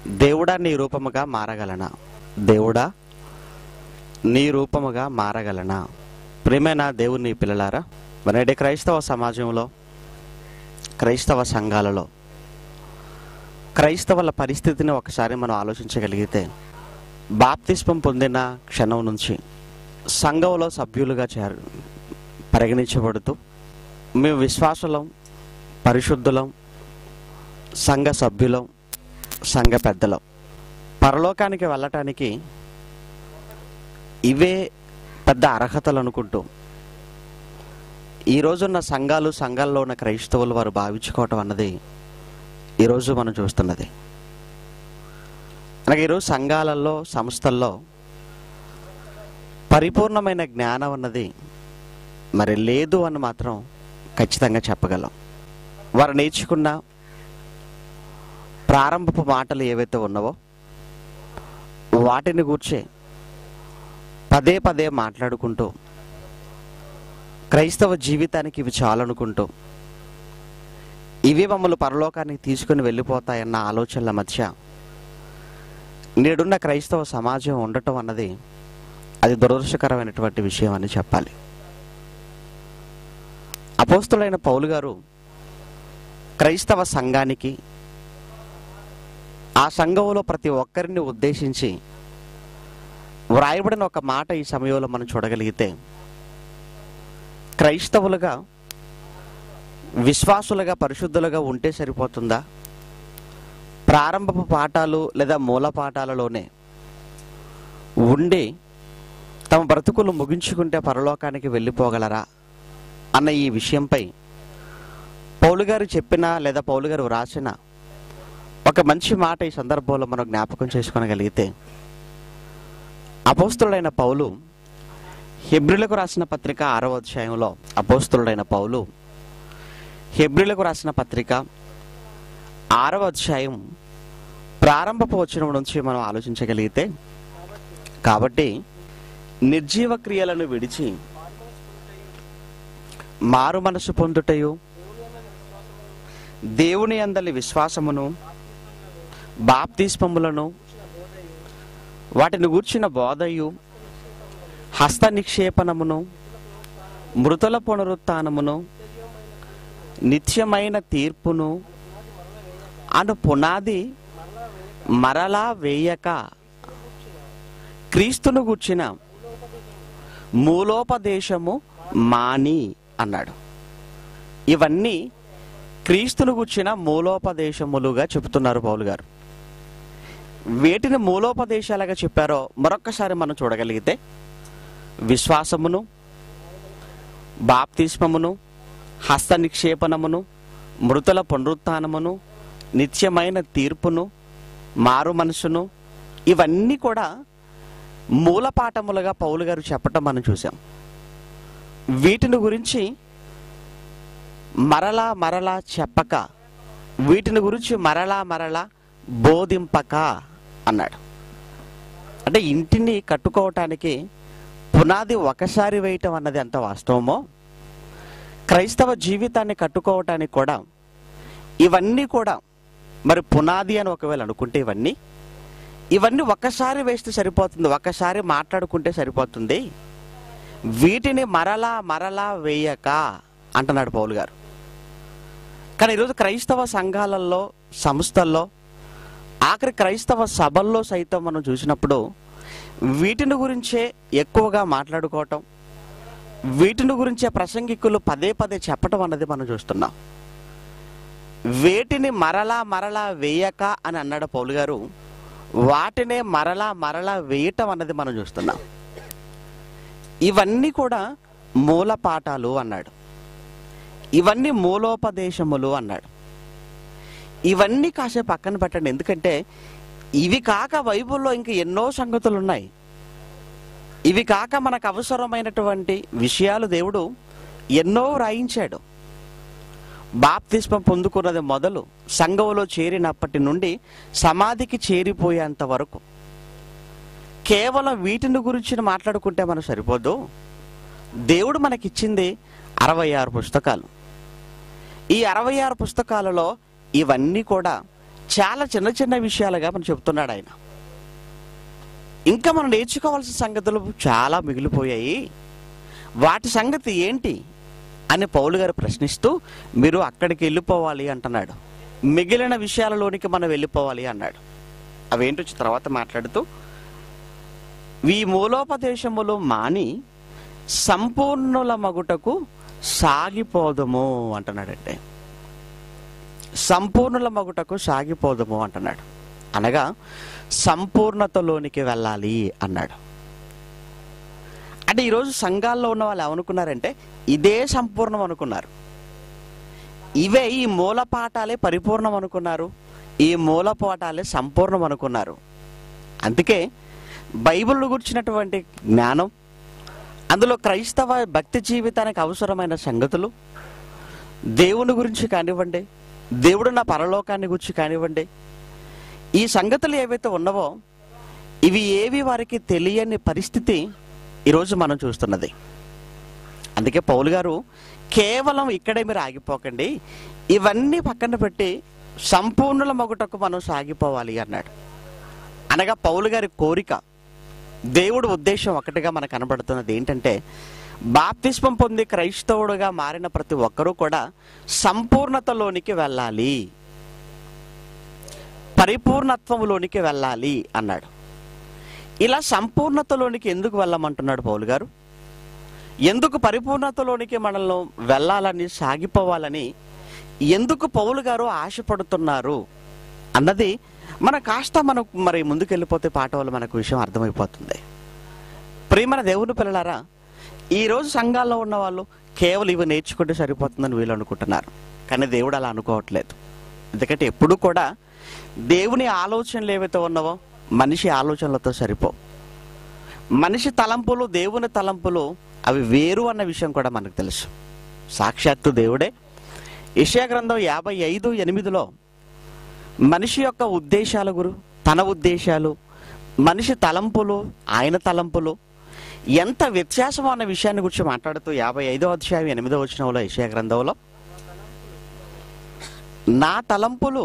దేవుడా నీ రూపముగా మారగలనా దేవుడా నీ రూపముగా మారగలనా ప్రియమైన దేవుని పిల్లలారా నేటి క్రైస్తవ సమాజంలో క్రైస్తవ సంఘాలలో క్రైస్తవుల పరిస్థితిని ఒకసారి మనం ఆలోచించగలిగితే బాప్తిస్మం పొందిన క్షణం నుంచి సంఘంలో సభ్యులుగా చేరు పరిగణించబడుతూ మేము విశ్వాసులం పరిశుద్ధులం సంఘ సభ్యులం సంఘ పెద్దలం పరలోకానికి వెళ్ళటానికి ఇవే పెద్ద అర్హతలు అనుకుంటూ ఈ రోజున్న సంఘాలు సంఘాల్లో ఉన్న క్రైస్తవులు వారు భావించుకోవటం అన్నది ఈరోజు మనం చూస్తున్నది అలాగే ఈరోజు సంఘాలలో సంస్థల్లో పరిపూర్ణమైన జ్ఞానం అన్నది మరి లేదు అని మాత్రం ఖచ్చితంగా చెప్పగలం వారు నేర్చుకున్న ప్రారంభపు మాటలు ఏవైతే ఉన్నావో వాటిని గూర్చే పదే పదే మాట్లాడుకుంటూ క్రైస్తవ జీవితానికి ఇవి చాలనుకుంటూ ఇవి మమ్మల్ని పరలోకానికి తీసుకుని వెళ్ళిపోతాయన్న ఆలోచనల మధ్య నేడున్న క్రైస్తవ సమాజం ఉండటం అన్నది అది దురదృష్టకరమైనటువంటి విషయం అని చెప్పాలి అపోస్తులైన పౌలు గారు క్రైస్తవ సంఘానికి ఆ సంఘంలో ప్రతి ఒక్కరిని ఉద్దేశించి వ్రాయబడిన ఒక మాట ఈ సమయంలో మనం చూడగలిగితే క్రైస్తవులుగా విశ్వాసులుగా పరిశుద్ధులుగా ఉంటే సరిపోతుందా ప్రారంభపు పాఠాలు లేదా మూల పాఠాలలోనే ఉండి తమ బ్రతుకులు ముగించుకుంటే పరలోకానికి వెళ్ళిపోగలరా అన్న ఈ విషయంపై పౌలు గారు చెప్పిన లేదా పౌలు గారు వ్రాసిన ఒక మంచి మాట ఈ సందర్భంలో మనం జ్ఞాపకం చేసుకోగలిగితే అపోస్తుడైన పౌలు హెబ్రిలకు రాసిన పత్రిక ఆరవ అధ్యాయంలో అపోస్తుడైన పౌలు హెబ్రిలకు రాసిన పత్రిక ఆరవ అధ్యాయం ప్రారంభపు వచనం నుంచి మనం ఆలోచించగలిగితే కాబట్టి నిర్జీవ క్రియలను విడిచి మారు మనసు పొందుటయు దేవుని అందలి విశ్వాసమును బాప్తిస్మములను వాటిని గూర్చిన బోధయు హస్త నిక్షేపణమును మృతుల పునరుత్నమును నిత్యమైన తీర్పును అను పునాది మరలా వేయక క్రీస్తును గూర్చిన మూలోపదేశము మాని అన్నాడు ఇవన్నీ క్రీస్తును గూర్చిన మూలోపదేశములుగా చెబుతున్నారు పౌలు గారు వేటిని మూలోపదేశాలుగా చెప్పారో మరొక్కసారి మనం చూడగలిగితే విశ్వాసమును బాప్తిస్మమును హస్త నిక్షేపణమును మృతుల పునరుత్నమును నిత్యమైన తీర్పును మారు మనసును ఇవన్నీ కూడా మూలపాఠములుగా పౌలు గారు చెప్పటం మనం చూసాం వీటిని గురించి మరలా మరలా చెప్పక వీటిని గురించి మరలా మరలా బోధింపక అన్నాడు అంటే ఇంటిని కట్టుకోవటానికి పునాది ఒకసారి వేయటం అన్నది ఎంత వాస్తవమో క్రైస్తవ జీవితాన్ని కట్టుకోవటానికి కూడా ఇవన్నీ కూడా మరి పునాది అని ఒకవేళ అనుకుంటే ఇవన్నీ ఇవన్నీ ఒక్కసారి వేస్తే సరిపోతుంది ఒక్కసారి మాట్లాడుకుంటే సరిపోతుంది వీటిని మరలా మరలా వేయక అంటున్నాడు పౌలు గారు కానీ ఈరోజు క్రైస్తవ సంఘాలలో సంస్థల్లో ఆఖరి క్రైస్తవ సభల్లో సైతం మనం చూసినప్పుడు వీటిని గురించే ఎక్కువగా మాట్లాడుకోవటం వీటిని గురించే ప్రసంగికులు పదే పదే చెప్పటం అన్నది మనం చూస్తున్నాం వేటిని మరలా మరలా వేయక అని అన్నాడు పౌలు గారు వాటినే మరలా మరలా వేయటం అన్నది మనం చూస్తున్నాం ఇవన్నీ కూడా మూల పాఠాలు అన్నాడు ఇవన్నీ మూలోపదేశములు అన్నాడు ఇవన్నీ కాసేపు పక్కన పెట్టండి ఎందుకంటే ఇవి కాక బైబిల్లో ఇంకా ఎన్నో సంగతులు ఉన్నాయి ఇవి కాక మనకు అవసరమైనటువంటి విషయాలు దేవుడు ఎన్నో రాయించాడు బాప్తిస్మం పొందుకున్నది మొదలు సంఘంలో చేరినప్పటి నుండి సమాధికి చేరిపోయేంత వరకు కేవలం వీటిని గురించి మాట్లాడుకుంటే మనం సరిపోదు దేవుడు మనకిచ్చింది అరవై ఆరు పుస్తకాలు ఈ అరవై ఆరు పుస్తకాలలో ఇవన్నీ కూడా చాలా చిన్న చిన్న విషయాలుగా మనం చెప్తున్నాడు ఆయన ఇంకా మనం నేర్చుకోవాల్సిన సంగతులు చాలా మిగిలిపోయాయి వాటి సంగతి ఏంటి అని పౌలు గారు ప్రశ్నిస్తూ మీరు అక్కడికి వెళ్ళిపోవాలి అంటున్నాడు మిగిలిన విషయాలలోనికి మనం వెళ్ళిపోవాలి అన్నాడు అవేంటో తర్వాత మాట్లాడుతూ ఈ మూలోపదేశములు మాని సంపూర్ణుల మగుటకు సాగిపోదము అంటున్నాడంటే సంపూర్ణుల మగుటకు సాగిపోదము అంటున్నాడు అనగా సంపూర్ణతలోనికి వెళ్ళాలి అన్నాడు అంటే ఈరోజు సంఘాల్లో ఉన్న వాళ్ళు ఏమనుకున్నారంటే ఇదే సంపూర్ణం అనుకున్నారు ఇవే ఈ మూల పాఠాలే పరిపూర్ణం అనుకున్నారు ఈ మూల పాఠాలే సంపూర్ణం అనుకున్నారు అందుకే బైబిల్ గురించినటువంటి జ్ఞానం అందులో క్రైస్తవ భక్తి జీవితానికి అవసరమైన సంగతులు దేవుని గురించి కానివ్వండి దేవుడు నా పరలోకాన్ని గురించి కానివ్వండి ఈ సంగతులు ఏవైతే ఉన్నావో ఇవి ఏవి వారికి తెలియని పరిస్థితి ఈరోజు మనం చూస్తున్నది అందుకే పౌలు గారు కేవలం ఇక్కడే మీరు ఆగిపోకండి ఇవన్నీ పక్కన పెట్టి సంపూర్ణుల మొగుటకు మనం సాగిపోవాలి అన్నాడు అనగా పౌలు గారి కోరిక దేవుడు ఉద్దేశం ఒకటిగా మనకు కనబడుతున్నది ఏంటంటే బాప్తిస్మం పొంది క్రైస్తవుడుగా మారిన ప్రతి ఒక్కరూ కూడా సంపూర్ణతలోనికి వెళ్ళాలి పరిపూర్ణత్వంలోనికి వెళ్ళాలి అన్నాడు ఇలా సంపూర్ణతలోనికి ఎందుకు వెళ్ళమంటున్నాడు పౌలు గారు ఎందుకు పరిపూర్ణతలోనికి మనల్ని వెళ్ళాలని సాగిపోవాలని ఎందుకు పౌలు గారు ఆశపడుతున్నారు అన్నది మన కాస్త మనం మరి ముందుకెళ్ళిపోతే పాట వల్ల మనకు విషయం అర్థమైపోతుంది ప్రియమైన దేవుని పిల్లలారా ఈరోజు సంఘాల్లో ఉన్న వాళ్ళు కేవలం ఇవి నేర్చుకుంటే సరిపోతుందని వీళ్ళు అనుకుంటున్నారు కానీ దేవుడు అలా అనుకోవట్లేదు ఎందుకంటే ఎప్పుడు కూడా దేవుని ఆలోచనలు ఏవైతే ఉన్నావో మనిషి ఆలోచనలతో సరిపో మనిషి తలంపులు దేవుని తలంపులు అవి వేరు అన్న విషయం కూడా మనకు తెలుసు సాక్షాత్తు దేవుడే ఇషయా గ్రంథం యాభై ఐదు ఎనిమిదిలో మనిషి యొక్క ఉద్దేశాల గురు తన ఉద్దేశాలు మనిషి తలంపులు ఆయన తలంపులు ఎంత వ్యత్యాసం అన్న విషయాన్ని గురించి మాట్లాడుతూ యాభై ఐదో అధ్యాయం ఎనిమిదో వచనంలో ఇషయా గ్రంథంలో నా తలంపులు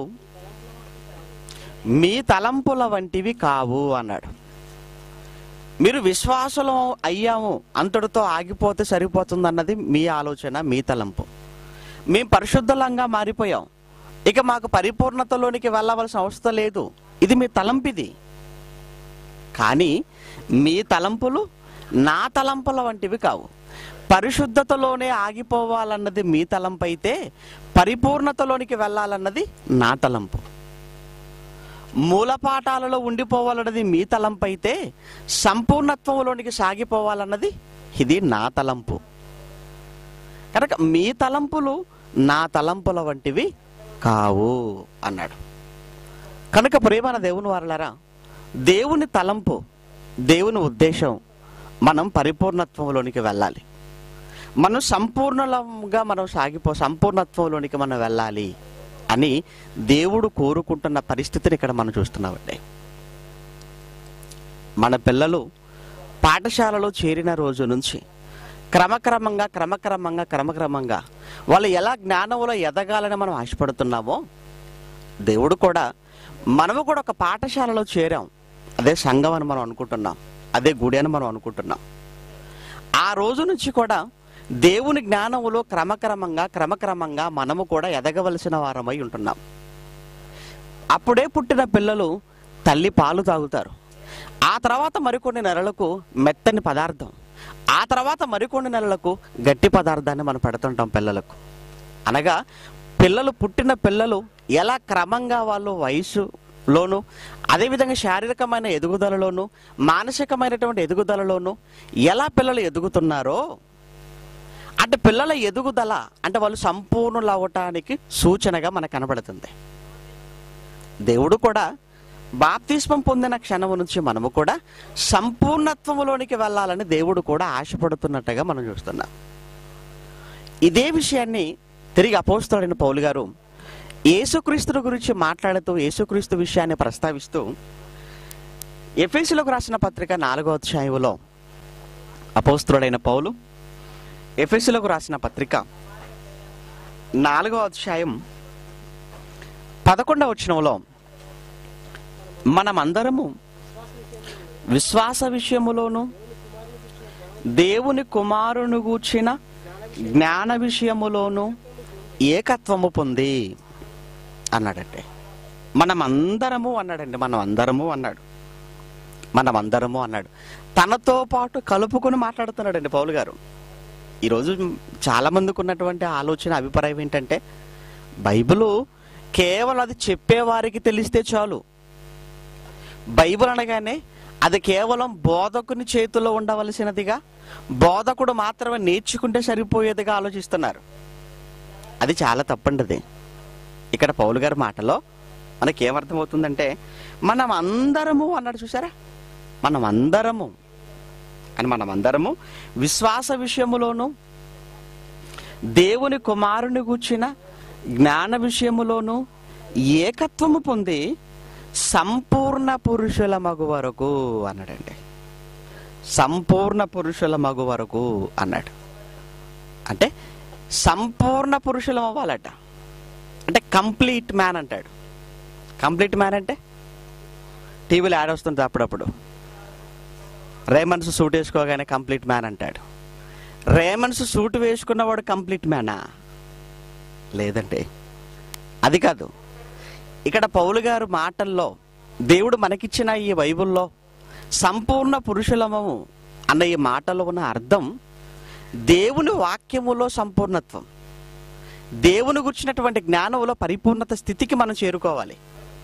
మీ తలంపుల వంటివి కావు అన్నాడు మీరు విశ్వాసులం అయ్యాము అంతటితో ఆగిపోతే సరిపోతుంది అన్నది మీ ఆలోచన మీ తలంపు మేము పరిశుద్ధలంగా మారిపోయాం ఇక మాకు పరిపూర్ణతలోనికి వెళ్ళవలసిన అవసరం లేదు ఇది మీ తలంపిది కానీ మీ తలంపులు నా తలంపుల వంటివి కావు పరిశుద్ధతలోనే ఆగిపోవాలన్నది మీ తలంపు అయితే పరిపూర్ణతలోనికి వెళ్ళాలన్నది నా తలంపు మూలపాఠాలలో ఉండిపోవాలన్నది మీ తలంపు అయితే సంపూర్ణత్వంలోనికి సాగిపోవాలన్నది ఇది నా తలంపు కనుక మీ తలంపులు నా తలంపుల వంటివి కావు అన్నాడు కనుక ప్రేమన దేవుని వారలారా దేవుని తలంపు దేవుని ఉద్దేశం మనం పరిపూర్ణత్వంలోనికి వెళ్ళాలి మనం సంపూర్ణంగా మనం సాగిపో సంపూర్ణత్వంలోనికి మనం వెళ్ళాలి అని దేవుడు కోరుకుంటున్న పరిస్థితిని ఇక్కడ మనం చూస్తున్నామండి మన పిల్లలు పాఠశాలలో చేరిన రోజు నుంచి క్రమక్రమంగా క్రమక్రమంగా క్రమక్రమంగా వాళ్ళు ఎలా జ్ఞానంలో ఎదగాలని మనం ఆశపడుతున్నామో దేవుడు కూడా మనము కూడా ఒక పాఠశాలలో చేరాం అదే సంఘం అని మనం అనుకుంటున్నాం అదే గుడి అని మనం అనుకుంటున్నాం ఆ రోజు నుంచి కూడా దేవుని జ్ఞానములో క్రమక్రమంగా క్రమక్రమంగా మనము కూడా ఎదగవలసిన వారమై ఉంటున్నాం అప్పుడే పుట్టిన పిల్లలు తల్లి పాలు తాగుతారు ఆ తర్వాత మరికొన్ని నెలలకు మెత్తని పదార్థం ఆ తర్వాత మరికొన్ని నెలలకు గట్టి పదార్థాన్ని మనం పెడుతుంటాం పిల్లలకు అనగా పిల్లలు పుట్టిన పిల్లలు ఎలా క్రమంగా వాళ్ళు వయసులోను అదేవిధంగా శారీరకమైన ఎదుగుదలలోను మానసికమైనటువంటి ఎదుగుదలలోను ఎలా పిల్లలు ఎదుగుతున్నారో అంటే పిల్లల ఎదుగుదల అంటే వాళ్ళు సంపూర్ణులు అవ్వటానికి సూచనగా మనకు కనబడుతుంది దేవుడు కూడా బాప్తిస్మం పొందిన క్షణం నుంచి మనము కూడా సంపూర్ణత్వములోనికి వెళ్ళాలని దేవుడు కూడా ఆశపడుతున్నట్టుగా మనం చూస్తున్నాం ఇదే విషయాన్ని తిరిగి అపోస్తలుడైన పౌలు గారు యేసుక్రీస్తుల గురించి మాట్లాడుతూ యేసుక్రీస్తు విషయాన్ని ప్రస్తావిస్తూ ఎఫ్ఎస్లకు రాసిన పత్రిక నాలుగో అధ్యాయంలో అపోస్తుడైన పౌలు ఎఫెసులకు రాసిన పత్రిక నాలుగో అధ్యాయం పదకొండవ వచనంలో మనమందరము విశ్వాస విషయములోను దేవుని కుమారుని గూర్చిన జ్ఞాన విషయములోను ఏకత్వము పొంది అన్నాడంటే మనమందరము అన్నాడండి మనం అందరము అన్నాడు మనమందరము అన్నాడు తనతో పాటు కలుపుకొని మాట్లాడుతున్నాడండి పౌలు గారు ఈరోజు చాలా మందికి ఉన్నటువంటి ఆలోచన అభిప్రాయం ఏంటంటే బైబిలు కేవలం అది చెప్పేవారికి తెలిస్తే చాలు బైబిల్ అనగానే అది కేవలం బోధకుని చేతిలో ఉండవలసినదిగా బోధకుడు మాత్రమే నేర్చుకుంటే సరిపోయేదిగా ఆలోచిస్తున్నారు అది చాలా తప్పండిది ఇక్కడ పౌలు గారి మాటలో మనకేమర్థమవుతుందంటే మనం అందరము అన్నాడు చూసారా మనం అందరము అని మనం అందరము విశ్వాస విషయములోను దేవుని కుమారుని గూర్చిన జ్ఞాన విషయములోను ఏకత్వము పొంది సంపూర్ణ పురుషుల మగు వరకు అన్నాడండి సంపూర్ణ పురుషుల మగు వరకు అన్నాడు అంటే సంపూర్ణ పురుషులం అవ్వాలట అంటే కంప్లీట్ మ్యాన్ అంటాడు కంప్లీట్ మ్యాన్ అంటే టీవీలో యాడ్ వస్తుంది అప్పుడప్పుడు రేమన్స్ సూట్ వేసుకోగానే కంప్లీట్ మ్యాన్ అంటాడు రేమన్స్ సూట్ వేసుకున్నవాడు కంప్లీట్ మ్యానా లేదండి అది కాదు ఇక్కడ పౌలు గారు మాటల్లో దేవుడు మనకిచ్చిన ఈ బైబిల్లో సంపూర్ణ పురుషులము అన్న ఈ మాటలో ఉన్న అర్థం దేవుని వాక్యములో సంపూర్ణత్వం దేవుని గుర్చినటువంటి జ్ఞానంలో పరిపూర్ణత స్థితికి మనం చేరుకోవాలి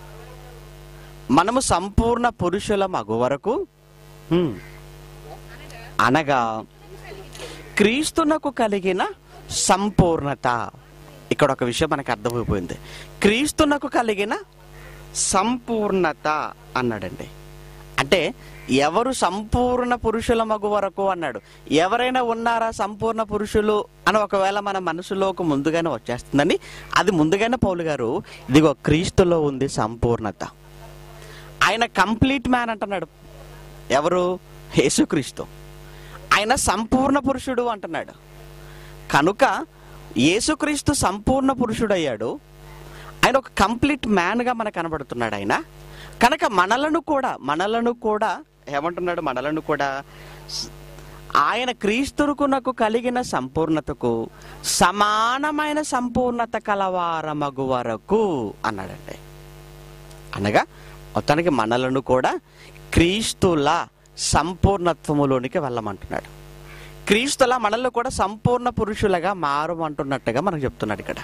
మనము సంపూర్ణ పురుషుల మగు వరకు హ్మ్, అనగా క్రీస్తునకు కలిగిన సంపూర్ణత ఇక్కడ ఒక విషయం మనకు అర్థమైపోయింది క్రీస్తునకు కలిగిన సంపూర్ణత అన్నాడండి అంటే ఎవరు సంపూర్ణ పురుషుల మగు వరకు అన్నాడు ఎవరైనా ఉన్నారా సంపూర్ణ పురుషులు అని ఒకవేళ మన మనసులోకి ముందుగానే వచ్చేస్తుందని అది ముందుగానే పౌలు గారు ఇదిగో క్రీస్తులో ఉంది సంపూర్ణత ఆయన కంప్లీట్ మ్యాన్ అంటున్నాడు ఎవరు యేసుక్రీస్తు ఆయన సంపూర్ణ పురుషుడు అంటున్నాడు కనుక యేసుక్రీస్తు సంపూర్ణ పురుషుడయ్యాడు ఆయన ఒక కంప్లీట్ మ్యాన్గా మనకు కనబడుతున్నాడు ఆయన కనుక మనలను కూడా మనలను కూడా ఏమంటున్నాడు మనలను కూడా స- ఆయన క్రీస్తుకునకు కలిగిన సంపూర్ణతకు సమానమైన సంపూర్ణత కలవారమగు వరకు అన్నాడండి అనగా మొత్తానికి మనలను కూడా క్రీస్తుల సంపూర్ణత్వములోనికి వెళ్ళమంటున్నాడు క్రీస్తుల మనల్ని కూడా సంపూర్ణ పురుషులుగా మారమంటున్నట్టుగా మనకు చెప్తున్నాడు ఇక్కడ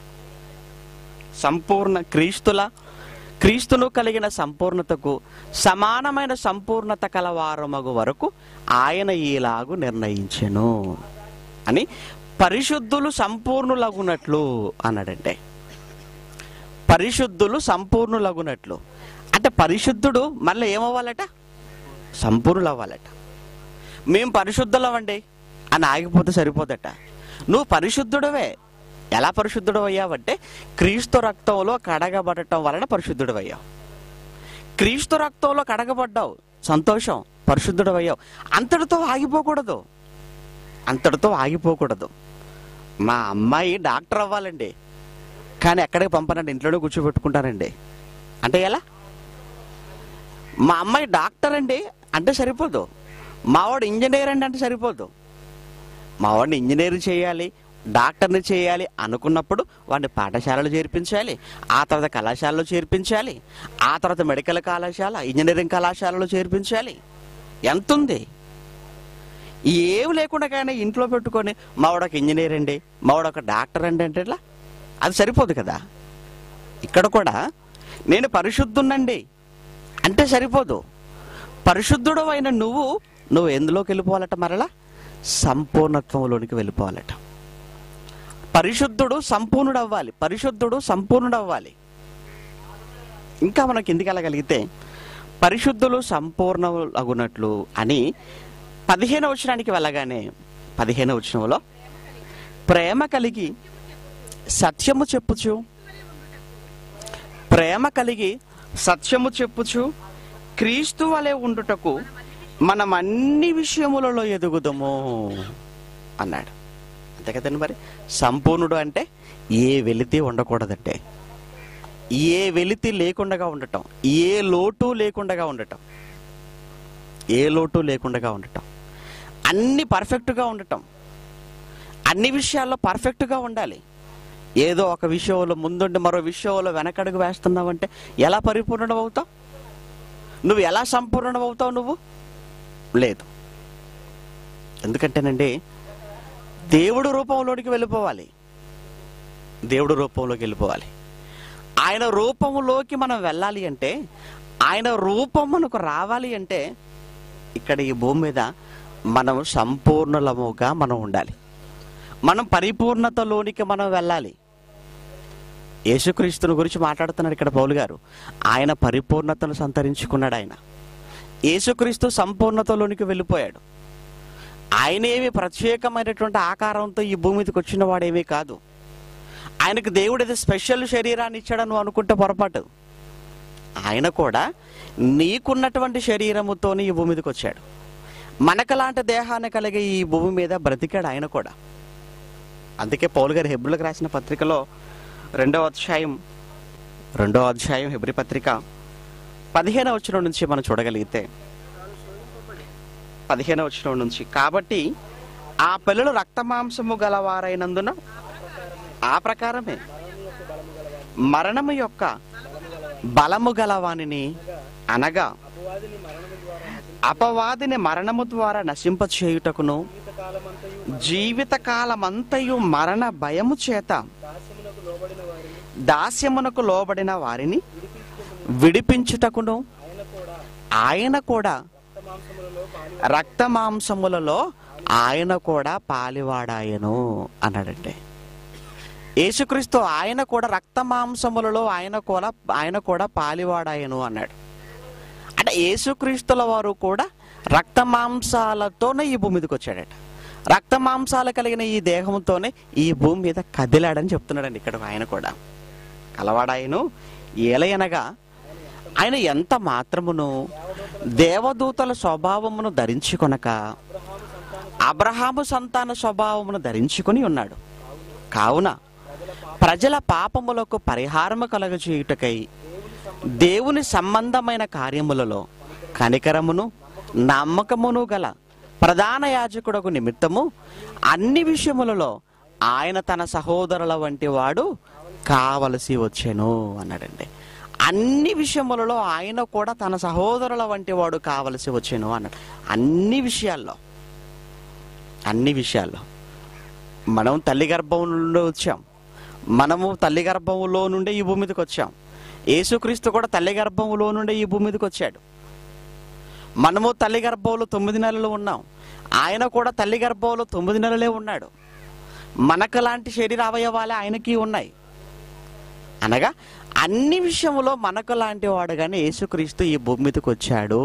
సంపూర్ణ క్రీస్తుల క్రీస్తును కలిగిన సంపూర్ణతకు సమానమైన సంపూర్ణత కలవారమగు వరకు ఆయన ఈలాగు నిర్ణయించెను అని పరిశుద్ధులు సంపూర్ణులగునట్లు అన్నాడంటే పరిశుద్ధులు సంపూర్ణులగునట్లు అంటే పరిశుద్ధుడు మళ్ళీ ఏమవ్వాలట సంపూర్ణులు అవ్వాలట మేము పరిశుద్ధులవండి అని ఆగిపోతే సరిపోదట నువ్వు పరిశుద్ధుడవే ఎలా పరిశుద్ధుడు అయ్యావంటే క్రీస్తు రక్తంలో కడగబడటం వలన పరిశుద్ధుడు అయ్యావు క్రీస్తు రక్తంలో కడగబడ్డావు సంతోషం పరిశుద్ధుడు అయ్యావు అంతటితో ఆగిపోకూడదు అంతటితో ఆగిపోకూడదు మా అమ్మాయి డాక్టర్ అవ్వాలండి కానీ ఎక్కడికి పంపనండి ఇంట్లోనే కూర్చోబెట్టుకుంటారండి అంటే ఎలా మా అమ్మాయి డాక్టర్ అండి అంటే సరిపోదు మావాడు ఇంజనీర్ అండి అంటే సరిపోదు మావాడిని ఇంజనీర్ చేయాలి డాక్టర్ని చేయాలి అనుకున్నప్పుడు వాడిని పాఠశాలలో చేర్పించాలి ఆ తర్వాత కళాశాలలో చేర్పించాలి ఆ తర్వాత మెడికల్ కళాశాల ఇంజనీరింగ్ కళాశాలలో చేర్పించాలి ఎంత ఉంది ఏమి లేకుండా కానీ ఇంట్లో పెట్టుకొని మావాడు ఒక ఇంజనీర్ అండి మావాడు ఒక డాక్టర్ అండి అంటే ఎట్లా అది సరిపోదు కదా ఇక్కడ కూడా నేను పరిశుద్ధున్నండి అంటే సరిపోదు పరిశుద్ధుడు అయిన నువ్వు నువ్వు ఎందులోకి వెళ్ళిపోవాలట మరలా సంపూర్ణత్వంలోనికి వెళ్ళిపోవాలట పరిశుద్ధుడు సంపూర్ణుడు అవ్వాలి పరిశుద్ధుడు సంపూర్ణుడు అవ్వాలి ఇంకా మనం కిందికి వెళ్ళగలిగితే పరిశుద్ధులు సంపూర్ణ అగునట్లు అని పదిహేను వచనానికి వెళ్ళగానే పదిహేను వచనంలో ప్రేమ కలిగి సత్యము చెప్పుచు ప్రేమ కలిగి సత్యము చెప్పుచు క్రీస్తు వలె ఉండుటకు మనం అన్ని విషయములలో ఎదుగుదము అన్నాడు అంతే కదండి మరి సంపూర్ణుడు అంటే ఏ వెలితి ఉండకూడదంటే ఏ వెలితి లేకుండా ఉండటం ఏ లోటు లేకుండా ఉండటం ఏ లోటు లేకుండా ఉండటం అన్ని పర్ఫెక్ట్గా ఉండటం అన్ని విషయాల్లో పర్ఫెక్ట్గా ఉండాలి ఏదో ఒక విషయంలో ముందుండి మరో విషయంలో వెనకడుగు వేస్తున్నావంటే ఎలా పరిపూర్ణం అవుతావు నువ్వు ఎలా సంపూర్ణం అవుతావు నువ్వు లేదు ఎందుకంటేనండి దేవుడు రూపంలోనికి వెళ్ళిపోవాలి దేవుడు రూపంలోకి వెళ్ళిపోవాలి ఆయన రూపంలోకి మనం వెళ్ళాలి అంటే ఆయన రూపం మనకు రావాలి అంటే ఇక్కడ ఈ భూమి మీద మనం సంపూర్ణలముగా మనం ఉండాలి మనం పరిపూర్ణతలోనికి మనం వెళ్ళాలి యేసుక్రీస్తుని గురించి మాట్లాడుతున్నాడు ఇక్కడ పౌలు గారు ఆయన పరిపూర్ణతను సంతరించుకున్నాడు ఆయన యేసుక్రీస్తు సంపూర్ణతలోనికి వెళ్ళిపోయాడు ఆయన ఏమి ప్రత్యేకమైనటువంటి ఆకారంతో ఈ భూమి మీదకి వచ్చిన వాడేమీ కాదు ఆయనకు దేవుడు ఏదో స్పెషల్ శరీరాన్ని ఇచ్చాడని నువ్వు అనుకుంటే పొరపాటు ఆయన కూడా నీకున్నటువంటి శరీరముతోనే ఈ భూమి మీదకి వచ్చాడు మనకలాంటి దేహాన్ని కలిగే ఈ భూమి మీద బ్రతికాడు ఆయన కూడా అందుకే పౌలు గారు హెబ్రులకు రాసిన పత్రికలో రెండవ అధ్యాయం రెండవ అధ్యాయం హెబ్రి పత్రిక పదిహేనవ వచనం నుంచి మనం చూడగలిగితే పదిహేనవ వచనం నుంచి కాబట్టి ఆ పిల్లలు రక్తమాంసము గలవారైనందున ఆ ప్రకారమే మరణము యొక్క బలము గలవానిని అనగా అపవాదిని మరణము ద్వారా నశింప చేయుటకును జీవితకాలమంతయు మరణ భయము చేత దాస్యమునకు లోబడిన వారిని విడిపించుటకును ఆయన కూడా రక్త మాంసములలో ఆయన కూడా పాలివాడాయను అన్నాడంటే యేసుక్రీస్తు ఆయన కూడా రక్త మాంసములలో ఆయన కూడా ఆయన కూడా పాలివాడాయను అన్నాడు అంటే యేసుక్రీస్తుల వారు కూడా రక్త మాంసాలతోనే ఈ భూమి మీదకి వచ్చాడట రక్త మాంసాలు కలిగిన ఈ దేహంతోనే ఈ భూమి మీద కదిలాడని చెప్తున్నాడండి ఇక్కడ ఆయన కూడా కలవాడాయను ఏలయనగా ఆయన ఎంత మాత్రమును దేవదూతల స్వభావమును ధరించుకొనక అబ్రహాము సంతాన స్వభావమును ధరించుకొని ఉన్నాడు కావున ప్రజల పాపములకు పరిహారము కలగచేయుటకై దేవుని సంబంధమైన కార్యములలో కనికరమును నమ్మకమును గల ప్రధాన యాజకుడకు నిమిత్తము అన్ని విషయములలో ఆయన తన సహోదరుల వంటి వాడు కావలసి వచ్చెను అన్నాడండి అన్ని విషయములలో ఆయన కూడా తన సహోదరుల వంటి వాడు కావలసి వచ్చెను అన్నాడు అన్ని విషయాల్లో అన్ని విషయాల్లో మనం తల్లి గర్భం నుండి వచ్చాం మనము తల్లి గర్భంలో నుండి ఈ భూమి మీదకి వచ్చాం యేసుక్రీస్తు కూడా తల్లి గర్భంలో నుండి ఈ భూమి మీదకి వచ్చాడు మనము తల్లి గర్భంలో తొమ్మిది నెలలు ఉన్నాం ఆయన కూడా తల్లి గర్భంలో తొమ్మిది నెలలే ఉన్నాడు మనకు లాంటి శరీర అవయవాలే ఆయనకి ఉన్నాయి అనగా అన్ని విషయంలో మనకు లాంటి వాడుగానే యేసుక్రీస్తు ఈ భూమి మీదకి వచ్చాడు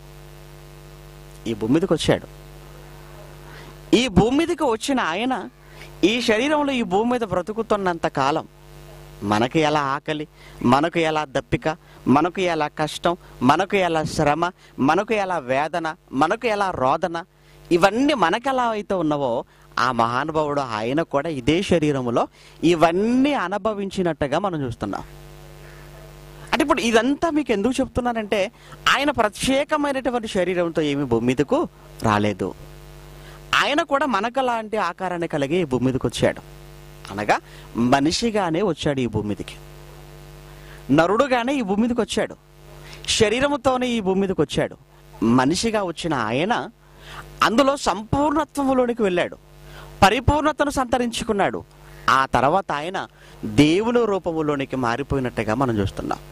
ఈ భూమి మీదకి వచ్చాడు ఈ భూమి మీదకి వచ్చిన ఆయన ఈ శరీరంలో ఈ భూమి మీద బ్రతుకుతున్నంత కాలం మనకు ఎలా ఆకలి మనకు ఎలా దప్పిక మనకు ఎలా కష్టం మనకు ఎలా శ్రమ మనకు ఎలా వేదన మనకు ఎలా రోదన ఇవన్నీ మనకు ఎలా అయితే ఉన్నావో ఆ మహానుభావుడు ఆయన కూడా ఇదే శరీరములో ఇవన్నీ అనుభవించినట్టుగా మనం చూస్తున్నాం అంటే ఇప్పుడు ఇదంతా మీకు ఎందుకు చెప్తున్నానంటే ఆయన ప్రత్యేకమైనటువంటి శరీరంతో ఏమి భూమి మీదకు రాలేదు ఆయన కూడా మనకు లాంటి ఆకారాన్ని కలిగి ఈ భూమి మీదకి వచ్చాడు అనగా మనిషిగానే వచ్చాడు ఈ భూమి మీదకి నరుడుగానే ఈ భూమి మీదకి వచ్చాడు శరీరముతోనే ఈ భూమి మీదకి వచ్చాడు మనిషిగా వచ్చిన ఆయన అందులో సంపూర్ణత్వములోనికి వెళ్ళాడు పరిపూర్ణతను సంతరించుకున్నాడు ఆ తర్వాత ఆయన దేవుని రూపములోనికి మారిపోయినట్టుగా మనం చూస్తున్నాం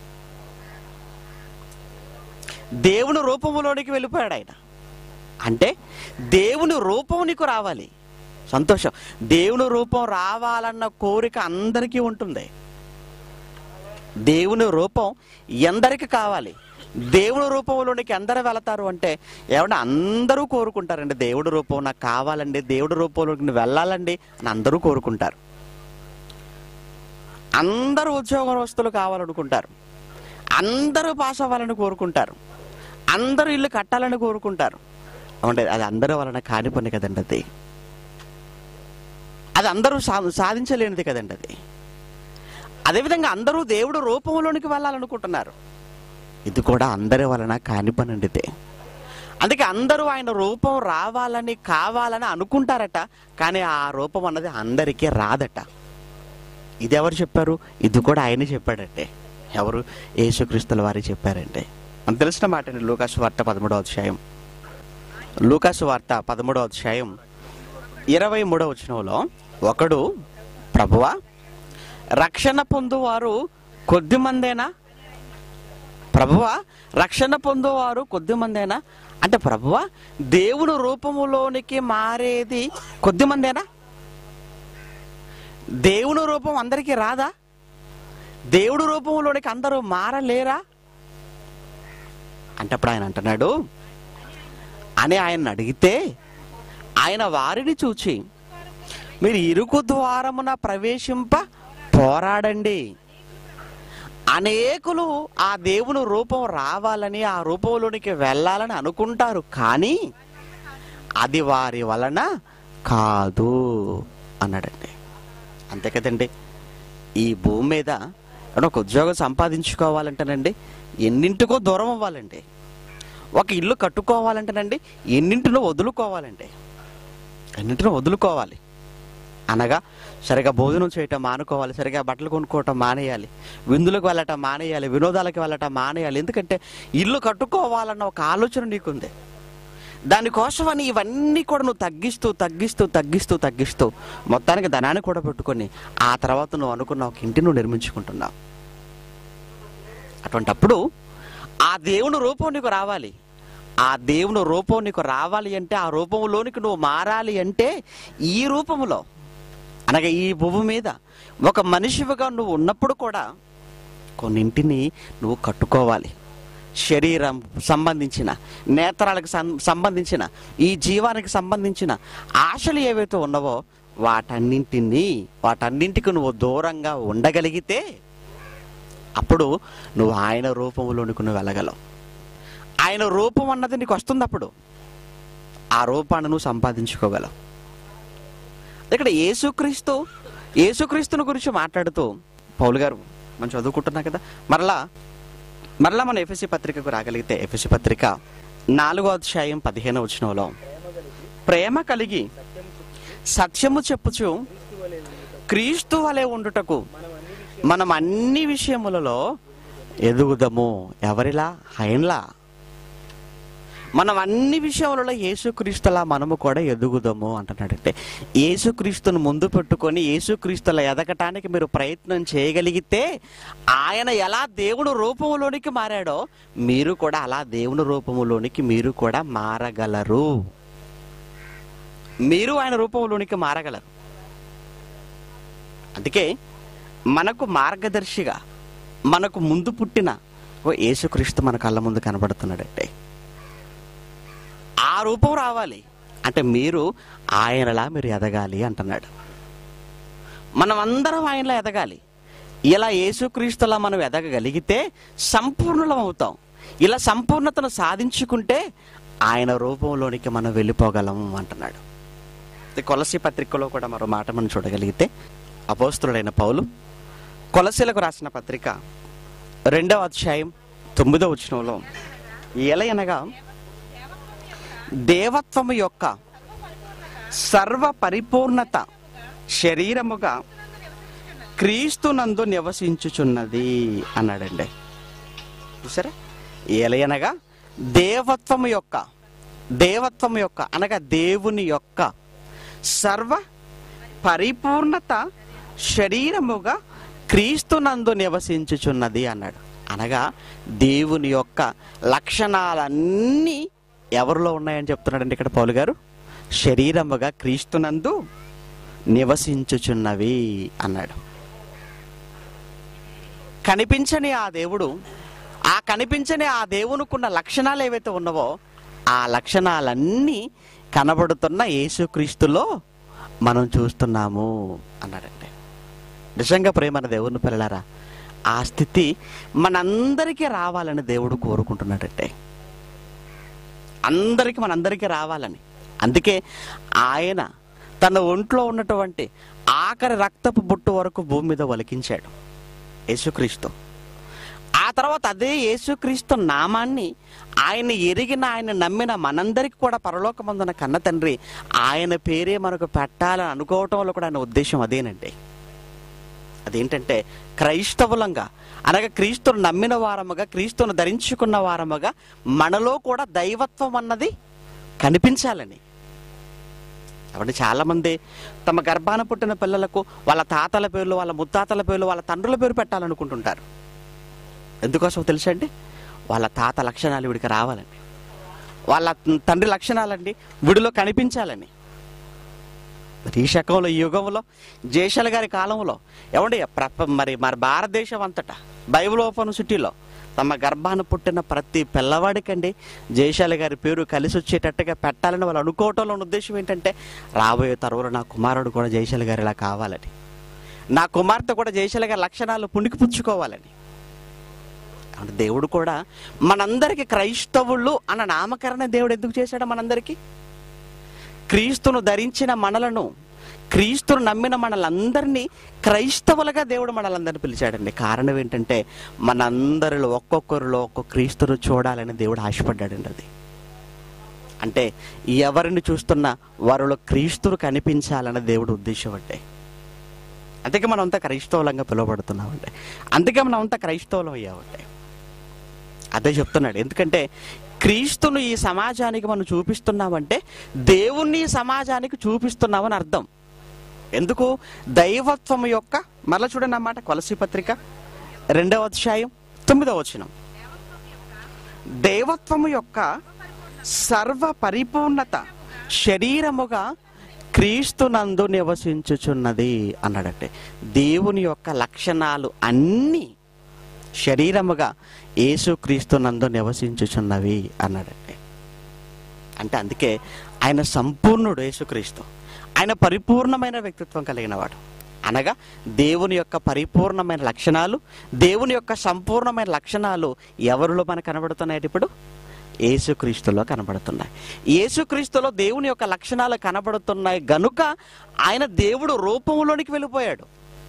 దేవుని రూపములోనికి వెళ్ళిపోయాడు ఆయన అంటే దేవుని రూపం నీకు రావాలి సంతోషం దేవుని రూపం రావాలన్న కోరిక అందరికీ ఉంటుంది దేవుని రూపం ఎందరికి కావాలి దేవుని రూపంలోనికి ఎందరు వెళతారు అంటే ఏమన్నా అందరూ కోరుకుంటారండి దేవుడి రూపం నాకు కావాలండి దేవుడి రూపంలోకి నేను వెళ్ళాలండి అని అందరూ కోరుకుంటారు అందరూ ఉద్యోగస్తులు కావాలనుకుంటారు అందరూ పాస్ అవ్వాలని కోరుకుంటారు అందరూ ఇల్లు కట్టాలని కోరుకుంటారు అంటే అది అందరూ వలన కాని పని కదండి అది అది అందరూ సా సాధించలేనిది కదండి అది అదేవిధంగా అందరూ దేవుడు రూపంలోనికి వెళ్ళాలనుకుంటున్నారు ఇది కూడా అందరి వలన కాని పని అండితే అందుకే అందరూ ఆయన రూపం రావాలని కావాలని అనుకుంటారట కానీ ఆ రూపం అన్నది అందరికీ రాదట ఇది ఎవరు చెప్పారు ఇది కూడా ఆయనే చెప్పాడంటే ఎవరు యేసుక్రీస్తుల వారి చెప్పారంటే మనకు తెలిసిన మాట అండి లూకాసు వార్త పదమూడవ అధ్యాయం లూకాసు వార్త పదమూడవ అధ్యాయం ఇరవై మూడవ వచనంలో ఒకడు ప్రభువా రక్షణ పొందువారు కొద్ది మందేనా ప్రభువా రక్షణ పొందువారు కొద్ది మందేనా అంటే ప్రభువా దేవుని రూపములోనికి మారేది కొద్ది మందేనా దేవుని రూపం అందరికీ రాదా దేవుడు రూపంలోనికి అందరూ మారలేరా అంటే అప్పుడు ఆయన అంటున్నాడు అని ఆయన అడిగితే ఆయన వారిని చూచి మీరు ఇరుకు ద్వారమున ప్రవేశింప పోరాడండి అనేకులు ఆ దేవుని రూపం రావాలని ఆ రూపంలోనికి వెళ్ళాలని అనుకుంటారు కానీ అది వారి వలన కాదు అన్నాడండి అంతే కదండి ఈ భూమి మీద ఏమన్నా ఒక ఉద్యోగం సంపాదించుకోవాలంటేనండి ఎన్నింటికో దూరం అవ్వాలండి ఒక ఇల్లు కట్టుకోవాలంటేనండి ఎన్నింటినో వదులుకోవాలండి ఎన్నింటినో వదులుకోవాలి అనగా సరిగా భోజనం చేయటం మానుకోవాలి సరిగా బట్టలు కొనుక్కోవటం మానేయాలి విందులకు వెళ్ళటం మానేయాలి వినోదాలకు వెళ్ళటం మానేయాలి ఎందుకంటే ఇల్లు కట్టుకోవాలన్న ఒక ఆలోచన నీకుంది దానికోసమని ఇవన్నీ కూడా నువ్వు తగ్గిస్తూ తగ్గిస్తూ తగ్గిస్తూ తగ్గిస్తూ మొత్తానికి ధనాన్ని కూడా పెట్టుకొని ఆ తర్వాత నువ్వు అనుకున్న ఒక ఇంటి నువ్వు నిర్మించుకుంటున్నావు అటువంటప్పుడు ఆ దేవుని రూపం నీకు రావాలి ఆ దేవుని రూపం నీకు రావాలి అంటే ఆ రూపంలోనికి నువ్వు మారాలి అంటే ఈ రూపములో అనగా ఈ భూమి మీద ఒక మనిషివిగా నువ్వు ఉన్నప్పుడు కూడా కొన్నింటిని నువ్వు కట్టుకోవాలి శరీరం సంబంధించిన నేత్రాలకు సం- సంబంధించిన ఈ జీవానికి సంబంధించిన ఆశలు ఏవైతే ఉన్నావో వాటన్నింటినీ వాటన్నింటికి నువ్వు దూరంగా ఉండగలిగితే అప్పుడు నువ్వు ఆయన రూపంలోనికి నువ్వు వెళ్ళగలవు ఆయన రూపం అన్నది నీకు వస్తుంది అప్పుడు ఆ రూపాన్ని నువ్వు సంపాదించుకోగలవు ఇక్కడ యేసుక్రీస్తు యేసుక్రీస్తుని గురించి మాట్లాడుతూ పౌలు గారు మనం చదువుకుంటున్నా కదా మరలా మరలా మన ఎఫ్ఎస్సి పత్రికకు రాగలిగితే ఎఫ్ఎస్సి పత్రిక నాలుగో అధ్యాయం పదిహేను వచనంలో ప్రేమ కలిగి సత్యము చెప్పుచు క్రీస్తు వలె ఉండుటకు మనం అన్ని విషయములలో ఎదుగుదము ఎవరిలా ఆయనలా మనం అన్ని విషయములలో యేసుక్రీస్తులా మనము కూడా ఎదుగుదాము అంటున్నాడంటే యేసుక్రీస్తును ముందు పెట్టుకొని యేసుక్రీస్తులా ఎదగటానికి మీరు ప్రయత్నం చేయగలిగితే ఆయన ఎలా దేవుడు రూపంలోనికి మారాడో మీరు కూడా అలా దేవుని రూపంలోనికి మీరు కూడా మారగలరు మీరు ఆయన రూపంలోనికి మారగలరు అందుకే మనకు మార్గదర్శిగా మనకు ముందు పుట్టిన ఓ యేసుక్రీస్తు మన కళ్ళ ముందు కనబడుతున్నాడంటే ఆ రూపం రావాలి అంటే మీరు ఆయనలా మీరు ఎదగాలి అంటున్నాడు మనం అందరం ఆయనలా ఎదగాలి ఇలా యేసుక్రీస్తులా మనం ఎదగగలిగితే సంపూర్ణలం అవుతాం ఇలా సంపూర్ణతను సాధించుకుంటే ఆయన రూపంలోనికి మనం వెళ్ళిపోగలం అంటున్నాడు ఇది కొలసి పత్రికలో కూడా మరో మాట మనం చూడగలిగితే అపోస్తుడైన పౌలు కొలసీలకు రాసిన పత్రిక రెండవ అధ్యాయం తొమ్మిదవ వచనంలో ఎలయనగా దేవత్వము యొక్క సర్వ పరిపూర్ణత శరీరముగా క్రీస్తునందు నివసించుచున్నది అన్నాడండి చూసారా ఏలయనగా దేవత్వము యొక్క దేవత్వము యొక్క అనగా దేవుని యొక్క సర్వ పరిపూర్ణత శరీరముగా క్రీస్తునందు నివసించుచున్నది అన్నాడు అనగా దేవుని యొక్క లక్షణాలన్నీ ఎవరిలో ఉన్నాయని చెప్తున్నాడండి ఇక్కడ పౌలు గారు శరీరముగా క్రీస్తునందు నివసించుచున్నవి అన్నాడు కనిపించని ఆ దేవుడు ఆ కనిపించని ఆ దేవునికున్న లక్షణాలు ఏవైతే ఉన్నవో ఆ లక్షణాలన్నీ కనబడుతున్న యేసుక్రీస్తులో మనం చూస్తున్నాము అన్నాడండి నిజంగా ప్రేమన దేవుని పిల్లలారా ఆ స్థితి మనందరికీ రావాలని దేవుడు కోరుకుంటున్నాడంటే అందరికీ మనందరికీ రావాలని అందుకే ఆయన తన ఒంట్లో ఉన్నటువంటి ఆఖరి రక్తపు బొట్టు వరకు భూమి మీద ఒలికించాడు యేసుక్రీస్తు ఆ తర్వాత అదే యేసుక్రీస్తు నామాన్ని ఆయన ఎరిగిన ఆయన నమ్మిన మనందరికి కూడా పరలోకమందున కన్న తండ్రి ఆయన పేరే మనకు పెట్టాలని అనుకోవటంలో కూడా ఆయన ఉద్దేశం అదేనండి అదేంటంటే క్రైస్తవులంగా అనగా క్రీస్తును నమ్మిన వారముగా క్రీస్తును ధరించుకున్న వారముగా మనలో కూడా దైవత్వం అన్నది కనిపించాలని కాబట్టి చాలా మంది తమ గర్భాన పుట్టిన పిల్లలకు వాళ్ళ తాతల పేర్లు వాళ్ళ ముత్తాతల పేర్లు వాళ్ళ తండ్రుల పేరు పెట్టాలనుకుంటుంటారు ఎందుకోసం తెలుసా అండి వాళ్ళ తాత లక్షణాలు వీడికి రావాలండి వాళ్ళ తండ్రి లక్షణాలండి వీడిలో కనిపించాలని మరి ఈ శకంలో ఈ యుగంలో జయశల గారి కాలంలో ఏమండి ప్రప మరి మరి భారతదేశం అంతటా బైబిల్ ఓపెన్ సిటీలో తమ గర్భాన పుట్టిన ప్రతి పిల్లవాడికండి జయశాల గారి పేరు కలిసి వచ్చేటట్టుగా పెట్టాలని వాళ్ళు అనుకోవటంలో ఉన్న ఉద్దేశం ఏంటంటే రాబోయే తరువులో నా కుమారుడు కూడా జయశాల గారి ఇలా కావాలని నా కుమార్తె కూడా జయశాల గారి లక్షణాలు పుణికి పుచ్చుకోవాలని అంటే దేవుడు కూడా మనందరికి క్రైస్తవుళ్ళు అన్న నామకరణ దేవుడు ఎందుకు చేశాడు మనందరికీ క్రీస్తును ధరించిన మనలను క్రీస్తును నమ్మిన మనలందరినీ క్రైస్తవులుగా దేవుడు మనలందరినీ పిలిచాడండి కారణం ఏంటంటే మనందరిలో ఒక్కొక్కరిలో ఒక్కొక్క క్రీస్తును చూడాలని దేవుడు ఆశపడ్డాడండి అది అంటే ఎవరిని చూస్తున్నా వారిలో క్రీస్తును కనిపించాలన్న దేవుడు ఉద్దేశం అంటే అందుకే మనం అంతా క్రైస్తవులంగా పిలువబడుతున్నామండి అందుకే మనం అంతా క్రైస్తవులం అయ్యామంటే అదే చెప్తున్నాడు ఎందుకంటే క్రీస్తును ఈ సమాజానికి మనం చూపిస్తున్నామంటే దేవుణ్ణి ఈ సమాజానికి చూపిస్తున్నామని అర్థం ఎందుకు దైవత్వం యొక్క మరలా చూడండి అన్నమాట కొలసి పత్రిక రెండవ అధ్యాయం తొమ్మిదవ వచనం దైవత్వము యొక్క సర్వ పరిపూర్ణత శరీరముగా క్రీస్తునందు నివసించుచున్నది అన్నాడంటే దేవుని యొక్క లక్షణాలు అన్నీ శరీరముగా యేసుక్రీస్తునందు నివసించుచున్నవి అన్నాడంటే అంటే అందుకే ఆయన సంపూర్ణుడు యేసుక్రీస్తు ఆయన పరిపూర్ణమైన వ్యక్తిత్వం కలిగిన వాడు అనగా దేవుని యొక్క పరిపూర్ణమైన లక్షణాలు దేవుని యొక్క సంపూర్ణమైన లక్షణాలు ఎవరిలో మనకు కనబడుతున్నాయి ఇప్పుడు యేసుక్రీస్తులో కనబడుతున్నాయి యేసుక్రీస్తులో దేవుని యొక్క లక్షణాలు కనబడుతున్నాయి గనుక ఆయన దేవుడు రూపంలోనికి వెళ్ళిపోయాడు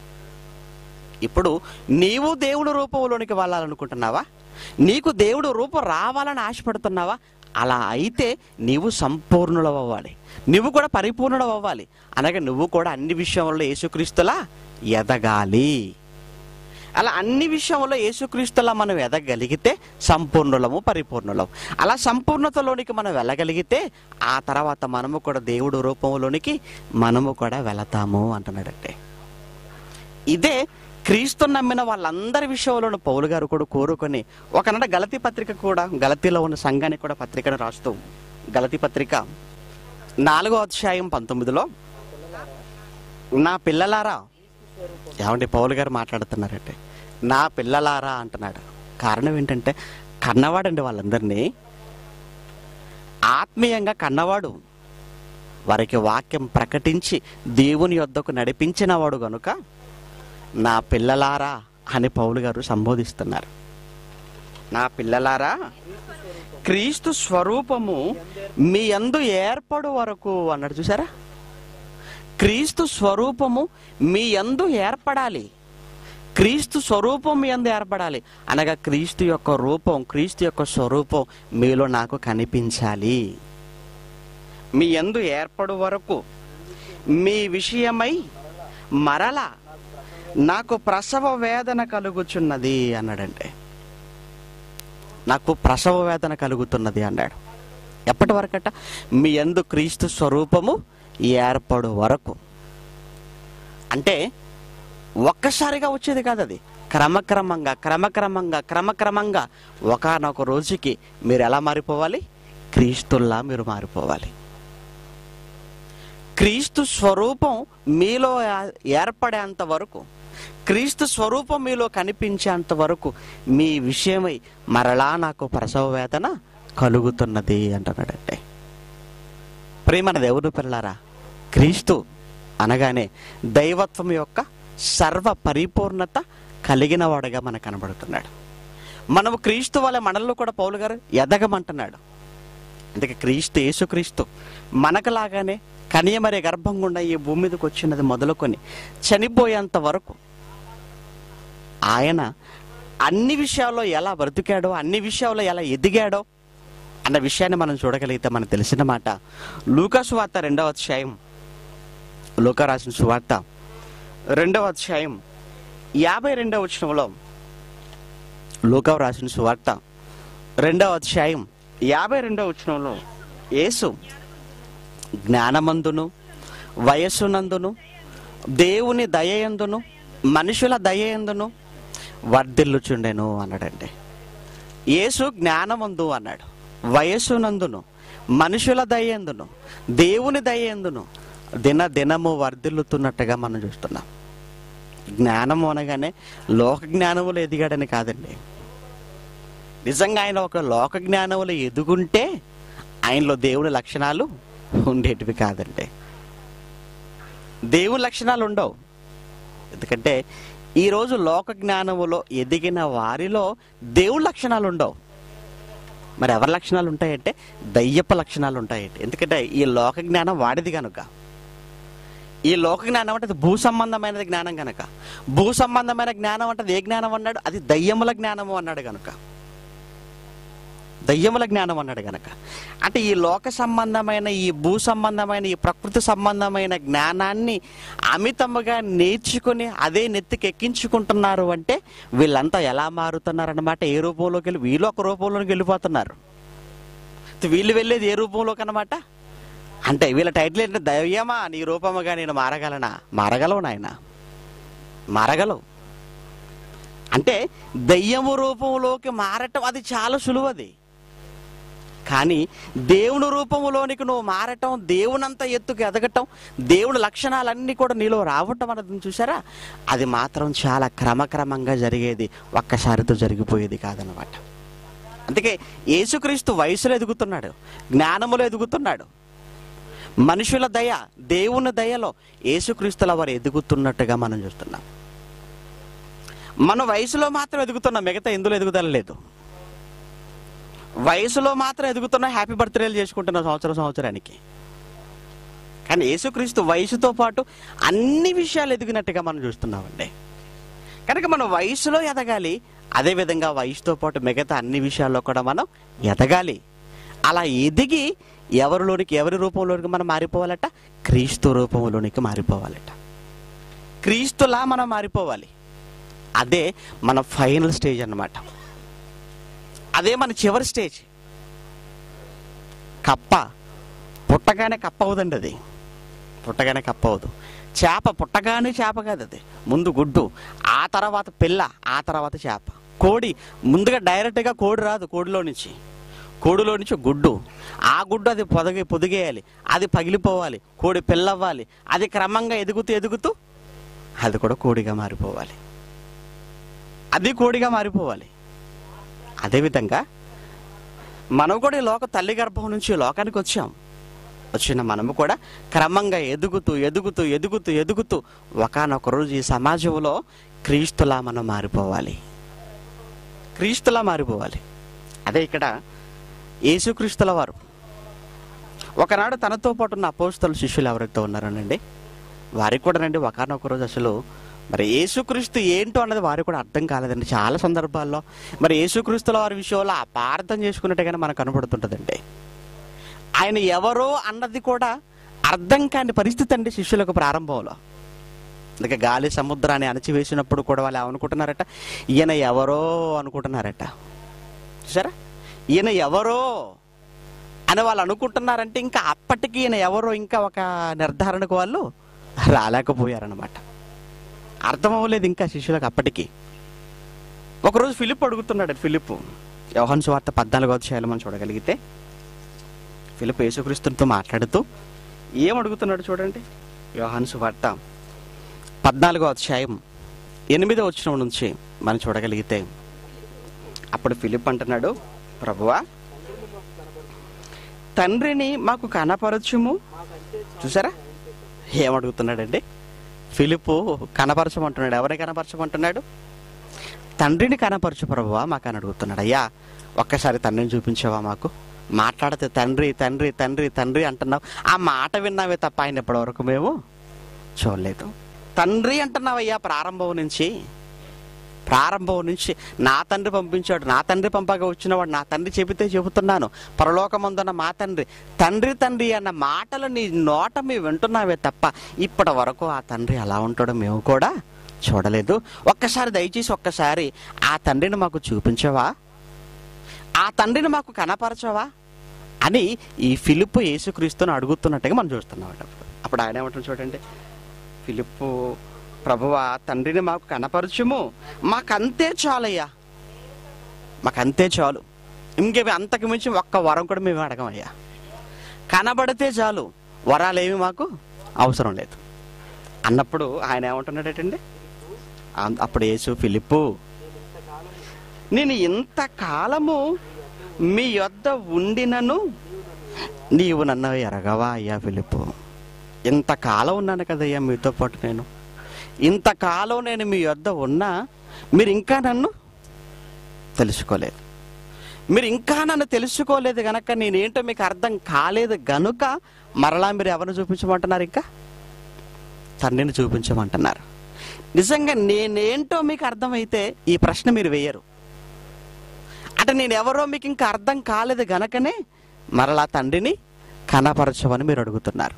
ఇప్పుడు నీవు దేవుడు రూపంలోనికి వెళ్ళాలనుకుంటున్నావా నీకు దేవుడు రూపం రావాలని ఆశపడుతున్నావా అలా అయితే నీవు సంపూర్ణుడు అవ్వాలి నువ్వు కూడా పరిపూర్ణుడు అవ్వాలి అనగా నువ్వు కూడా అన్ని విషయంలో యేసుక్రీస్తులా ఎదగాలి అలా అన్ని విషయంలో యేసుక్రీస్తులా మనం ఎదగలిగితే సంపూర్ణులము పరిపూర్ణులము అలా సంపూర్ణతలోనికి మనం వెళ్ళగలిగితే ఆ తర్వాత మనము కూడా దేవుడు రూపంలోనికి మనము కూడా వెళతాము అంటున్నాడంటే ఇదే క్రీస్తు నమ్మిన వాళ్ళందరి విషయంలోనూ పౌలు గారు కూడా కోరుకొని ఒకనాడు గలతి పత్రిక కూడా గలతీలో ఉన్న సంఘానికి కూడా పత్రికను రాస్తూ గలతి పత్రిక నాలుగో అధ్యాయం పంతొమ్మిదిలో నా పిల్లలారా ఏమండి పౌలు గారు మాట్లాడుతున్నారంటే నా పిల్లలారా అంటున్నాడు కారణం ఏంటంటే కన్నవాడండి వాళ్ళందరినీ ఆత్మీయంగా కన్నవాడు వారికి వాక్యం ప్రకటించి దేవుని యొద్దకు నడిపించినవాడు గనుక నా పిల్లలారా అని పౌలు గారు సంబోధిస్తున్నారు నా పిల్లలారా క్రీస్తు స్వరూపము మీ అందు ఏర్పడు వరకు అన్నాడు చూసారా క్రీస్తు స్వరూపము మీ యందు ఏర్పడాలి క్రీస్తు స్వరూపం మీ యందు ఏర్పడాలి అనగా క్రీస్తు యొక్క రూపం క్రీస్తు యొక్క స్వరూపం మీలో నాకు కనిపించాలి మీ యందు ఏర్పడు వరకు మీ విషయమై మరలా నాకు ప్రసవ వేదన కలుగుచున్నది అన్నాడంటే నాకు ప్రసవ వేదన కలుగుతున్నది అన్నాడు ఎప్పటి వరకట మీ యందు క్రీస్తు స్వరూపము ఏర్పడు వరకు అంటే ఒక్కసారిగా వచ్చేది కాదు అది క్రమక్రమంగా క్రమక్రమంగా క్రమక్రమంగా ఒకనొక రోజుకి మీరు ఎలా మారిపోవాలి క్రీస్తుల్లా మీరు మారిపోవాలి క్రీస్తు స్వరూపం మీలో ఏ- ఏర్పడేంత వరకు క్రీస్తు స్వరూపం మీలో కనిపించేంత వరకు మీ విషయమై మరలా నాకు ప్రసవ వేదన కలుగుతున్నది అంటున్నాడంటే ప్రేమన దేవుని పిల్లారా క్రీస్తు అనగానే దైవత్వం యొక్క సర్వ పరిపూర్ణత కలిగిన వాడుగా మనకు కనబడుతున్నాడు మనము క్రీస్తు వల్ల మనల్లో కూడా పౌలు గారు ఎదగమంటున్నాడు అందుకే క్రీస్తు యేసుక్రీస్తు మనకులాగానే కనియమరే గర్భం గుండా ఈ భూమి మీదకి వచ్చినది మొదలుకొని చనిపోయేంత వరకు ఆయన అన్ని విషయాల్లో ఎలా బ్రతికాడో అన్ని విషయాల్లో ఎలా ఎదిగాడో అన్న విషయాన్ని మనం చూడగలిగితే మనకు తెలిసిన మాట లూకా సువార్త రెండవ అధ్యాయం లూకా రాసిన సువార్త రెండవ అధ్యాయం యాభై రెండవ వచనంలో లూకా రాసిన సువార్త రెండవ అధ్యాయం యాభై రెండవ వచనంలో యేసు జ్ఞానమందును వయస్సునందును దేవుని దయయందును మనుషుల దయయందును వర్ధిల్లుచుండెను అన్నాడండి యేసు జ్ఞానమందు అన్నాడు వయస్సునందును మనుషుల దయందును దేవుని దయందును దిన దినము వర్ధిల్లుతున్నట్టుగా మనం చూస్తున్నాం జ్ఞానము అనగానే లోక జ్ఞానములు ఎదిగాడని కాదండి నిజంగా ఆయన ఒక లోక జ్ఞానములు ఎదుగుంటే ఆయనలో దేవుని లక్షణాలు ఉండేటివి కాదండి దేవుని లక్షణాలు ఉండవు ఎందుకంటే ఈరోజు లోక జ్ఞానములో ఎదిగిన వారిలో దేవుని లక్షణాలు ఉండవు మరి ఎవరి లక్షణాలు ఉంటాయంటే దయ్యప్ప లక్షణాలు ఉంటాయండి ఎందుకంటే ఈ లోక జ్ఞానం వాడిది కనుక ఈ లోక జ్ఞానం అంటే అది భూ సంబంధమైనది జ్ఞానం కనుక భూ సంబంధమైన జ్ఞానం అంటే అది ఏ జ్ఞానం అన్నాడు అది దయ్యముల జ్ఞానము అన్నాడు కనుక దయ్యముల జ్ఞానం అన్నాడు గనక అంటే ఈ లోక సంబంధమైన ఈ భూ సంబంధమైన ఈ ప్రకృతి సంబంధమైన జ్ఞానాన్ని అమితముగా నేర్చుకుని అదే నెత్తికి ఎక్కించుకుంటున్నారు అంటే వీళ్ళంతా ఎలా మారుతున్నారు అన్నమాట ఏ రూపంలోకి వెళ్ళి వీళ్ళు ఒక రూపంలోకి వెళ్ళిపోతున్నారు వీళ్ళు వెళ్ళేది ఏ రూపంలోకి అన్నమాట అంటే వీళ్ళ టైటిల్ ఏంటంటే దయ్యమా నీ రూపముగా నేను మారగలనా మారగలవు నాయన మారగలవు అంటే దయ్యము రూపంలోకి మారటం అది చాలా సులువది కానీ దేవుని రూపంలోనికి నువ్వు మారటం దేవునంత ఎత్తుకు ఎదగటం దేవుని లక్షణాలన్నీ కూడా నీలో రావటం అన్నది చూసారా అది మాత్రం చాలా క్రమక్రమంగా జరిగేది ఒక్కసారితో జరిగిపోయేది కాదనమాట అందుకే యేసుక్రీస్తు వయసులో ఎదుగుతున్నాడు జ్ఞానములో ఎదుగుతున్నాడు మనుషుల దయ దేవుని దయలో యేసుక్రీస్తుల వారు ఎదుగుతున్నట్టుగా మనం చూస్తున్నాం మన వయసులో మాత్రం ఎదుగుతున్నాం మిగతా ఎందులో ఎదుగుదల లేదు వయసులో మాత్రం ఎదుగుతున్నా హ్యాపీ బర్త్డేలు చేసుకుంటున్నాం సంవత్సరం సంవత్సరానికి కానీ యేసుక్రీస్తు వయసుతో పాటు అన్ని విషయాలు ఎదిగినట్టుగా మనం చూస్తున్నామండి కనుక మనం వయసులో ఎదగాలి అదేవిధంగా వయసుతో పాటు మిగతా అన్ని విషయాల్లో కూడా మనం ఎదగాలి అలా ఎదిగి ఎవరిలోనికి ఎవరి రూపంలోనికి మనం మారిపోవాలట క్రీస్తు రూపంలోనికి మారిపోవాలట క్రీస్తులా మనం మారిపోవాలి అదే మన ఫైనల్ స్టేజ్ అన్నమాట అదే మన చివరి స్టేజ్ కప్ప పుట్టగానే కప్ప అవుదండి అది పుట్టగానే కప్ప అవదు చేప పుట్టగానే చేప కాదు అది ముందు గుడ్డు ఆ తర్వాత పిల్ల ఆ తర్వాత చేప కోడి ముందుగా డైరెక్ట్గా కోడి రాదు కోడిలో నుంచి కోడిలో నుంచి గుడ్డు ఆ గుడ్డు అది పొదగి పొదిగేయాలి అది పగిలిపోవాలి కోడి పిల్ల అవ్వాలి అది క్రమంగా ఎదుగుతూ ఎదుగుతూ అది కూడా కోడిగా మారిపోవాలి అది కోడిగా మారిపోవాలి అదేవిధంగా మనం కూడా ఈ లోక తల్లి గర్భం నుంచి ఈ లోకానికి వచ్చాం వచ్చిన మనము కూడా క్రమంగా ఎదుగుతూ ఎదుగుతూ ఎదుగుతూ ఎదుగుతూ ఒకనొక రోజు ఈ సమాజంలో క్రీస్తులా మనం మారిపోవాలి క్రీస్తులా మారిపోవాలి అదే ఇక్కడ యేసుక్రీస్తుల వారు ఒకనాడు తనతో పాటు ఉన్న అపోస్తల శిష్యులు ఎవరైతే ఉన్నారనండి వారికి కూడా నండి ఒకనొక రోజు అసలు మరి యేసుక్రీస్తు ఏంటో అన్నది వారికి కూడా అర్థం కాలేదండి చాలా సందర్భాల్లో మరి యేసుక్రీస్తుల వారి విషయంలో అపార్థం చేసుకున్నట్టుగానే మనకు కనబడుతుంటుందండి ఆయన ఎవరో అన్నది కూడా అర్థం కాని పరిస్థితి అండి శిష్యులకు ప్రారంభంలో అందుకే గాలి సముద్రాన్ని అణచివేసినప్పుడు కూడా వాళ్ళు ఏమనుకుంటున్నారట ఈయన ఎవరో అనుకుంటున్నారట చూసారా ఈయన ఎవరో అని వాళ్ళు అనుకుంటున్నారంటే ఇంకా అప్పటికి ఈయన ఎవరో ఇంకా ఒక నిర్ధారణకు వాళ్ళు రాలేకపోయారనమాట అర్థం అవ్వలేదు ఇంకా శిష్యులకు అప్పటికి ఒకరోజు ఫిలిప్ అడుగుతున్నాడు ఫిలిప్ యోహన్ సువార్త పద్నాలుగో అధ్యాయాలు మనం చూడగలిగితే ఫిలిప్ యేసుక్రీస్తునితో మాట్లాడుతూ ఏం అడుగుతున్నాడు చూడండి యోహాను సువార్త పద్నాలుగో అధ్యాయం ఎనిమిదో వచ్చిన నుంచి మనం చూడగలిగితే అప్పుడు ఫిలిప్ అంటున్నాడు ప్రభువా తండ్రిని మాకు కనపరచుము చూసారా ఏమడుగుతున్నాడండి ఫిలిపు కనపరచమంటున్నాడు ఎవరిని కనపరచమంటున్నాడు తండ్రిని కనపరచు ప్రభువా మాకు అని అడుగుతున్నాడు అయ్యా ఒక్కసారి తండ్రిని చూపించావా మాకు మాట్లాడితే తండ్రి తండ్రి తండ్రి తండ్రి అంటున్నావు ఆ మాట విన్నావే తప్ప ఆయన ఇప్పటివరకు మేము చూడలేదు తండ్రి అంటున్నావయ్యా ప్రారంభం నుంచి ప్రారంభం నుంచి నా తండ్రి పంపించాడు నా తండ్రి పంపగా వచ్చినవాడు నా తండ్రి చెబితే చెబుతున్నాను పరలోకమందున్న మా తండ్రి తండ్రి తండ్రి అన్న మాటలు నీ నోట మేము వింటున్నావే తప్ప ఇప్పటి వరకు ఆ తండ్రి ఎలా ఉంటాడో మేము కూడా చూడలేదు ఒక్కసారి దయచేసి ఒక్కసారి ఆ తండ్రిని మాకు చూపించవా ఆ తండ్రిని మాకు కనపరచవా అని ఈ ఫిలిప్పు యేసుక్రీస్తుని అడుగుతున్నట్టుగా మనం చూస్తున్నాం అప్పుడు అప్పుడు ఆయన ఏమంటారు చూడండి ఫిలిప్పు ప్రభువా తండ్రిని మాకు కనపరచుము మాకంతే చాలయ్యా మాకంతే చాలు ఇంకేమి అంతకు మించి ఒక్క వరం కూడా మేము అడగమయ్యా కనబడితే చాలు వరాలు ఏమి మాకు అవసరం లేదు అన్నప్పుడు ఆయన ఏమంటున్నాడటండి అం- అప్పుడు యేసు ఫిలిప్పు నేను ఇంతకాలము మీ యొద్ద ఉండినను నీవు నన్ను ఎరగవా అయ్యా ఫిలిప్పు ఇంతకాలం ఉన్నాను కదయ్యా మీతో పాటు నేను ఇంతకాలం నేను మీ యొద్ద ఉన్నా మీరు ఇంకా నన్ను తెలుసుకోలేదు మీరు ఇంకా నన్ను తెలుసుకోలేదు గనక నేనేంటో మీకు అర్థం కాలేదు గనుక మరలా మీరు ఎవరిని చూపించమంటున్నారు ఇంకా తండ్రిని చూపించమంటున్నారు నిజంగా నేనేంటో మీకు అర్థమైతే ఈ ప్రశ్న మీరు వేయరు అంటే నేను ఎవరో మీకు ఇంకా అర్థం కాలేదు గనకనే మరలా తండ్రిని కనపరచమని మీరు అడుగుతున్నారు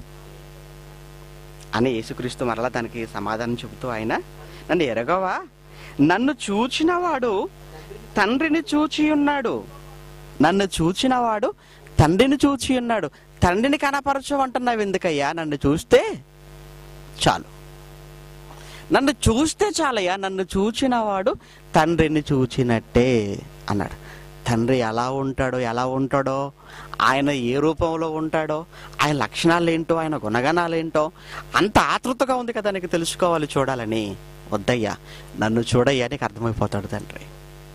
అని యేసుక్రీస్తు మరలా దానికి సమాధానం చెబుతూ ఆయన నన్ను ఎరగవా నన్ను చూచినవాడు తండ్రిని చూచి ఉన్నాడు నన్ను చూచినవాడు తండ్రిని చూచి ఉన్నాడు తండ్రిని కనపరచమంటున్నావు ఎందుకయ్యా నన్ను చూస్తే చాలు నన్ను చూస్తే చాలయ్యా నన్ను చూచినవాడు తండ్రిని చూచినట్టే అన్నాడు తండ్రి ఎలా ఉంటాడో ఎలా ఉంటాడో ఆయన ఏ రూపంలో ఉంటాడో ఆయన లక్షణాలు ఏంటో ఆయన గుణగణాలు ఏంటో అంత ఆతృతగా ఉంది కదా నీకు తెలుసుకోవాలి చూడాలని వద్దయ్యా నన్ను చూడయ్యా నీకు అర్థమైపోతాడు తండ్రి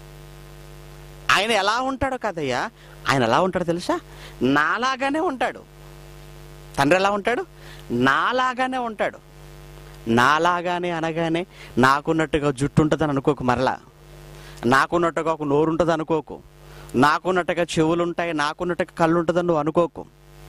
ఆయన ఎలా ఉంటాడో కదయ్యా ఆయన ఎలా ఉంటాడో తెలుసా నాలాగానే ఉంటాడు తండ్రి ఎలా ఉంటాడు నాలాగానే ఉంటాడు నాలాగానే అనగానే నాకున్నట్టుగా జుట్టు ఉంటుందని అనుకోకు మరలా నాకున్నట్టుగా ఒక నోరు ఉంటుంది అనుకోకు నాకున్నట్టుగా చెవులు ఉంటాయి నాకున్నట్టుగా కళ్ళు ఉంటుందని నువ్వు అనుకోకు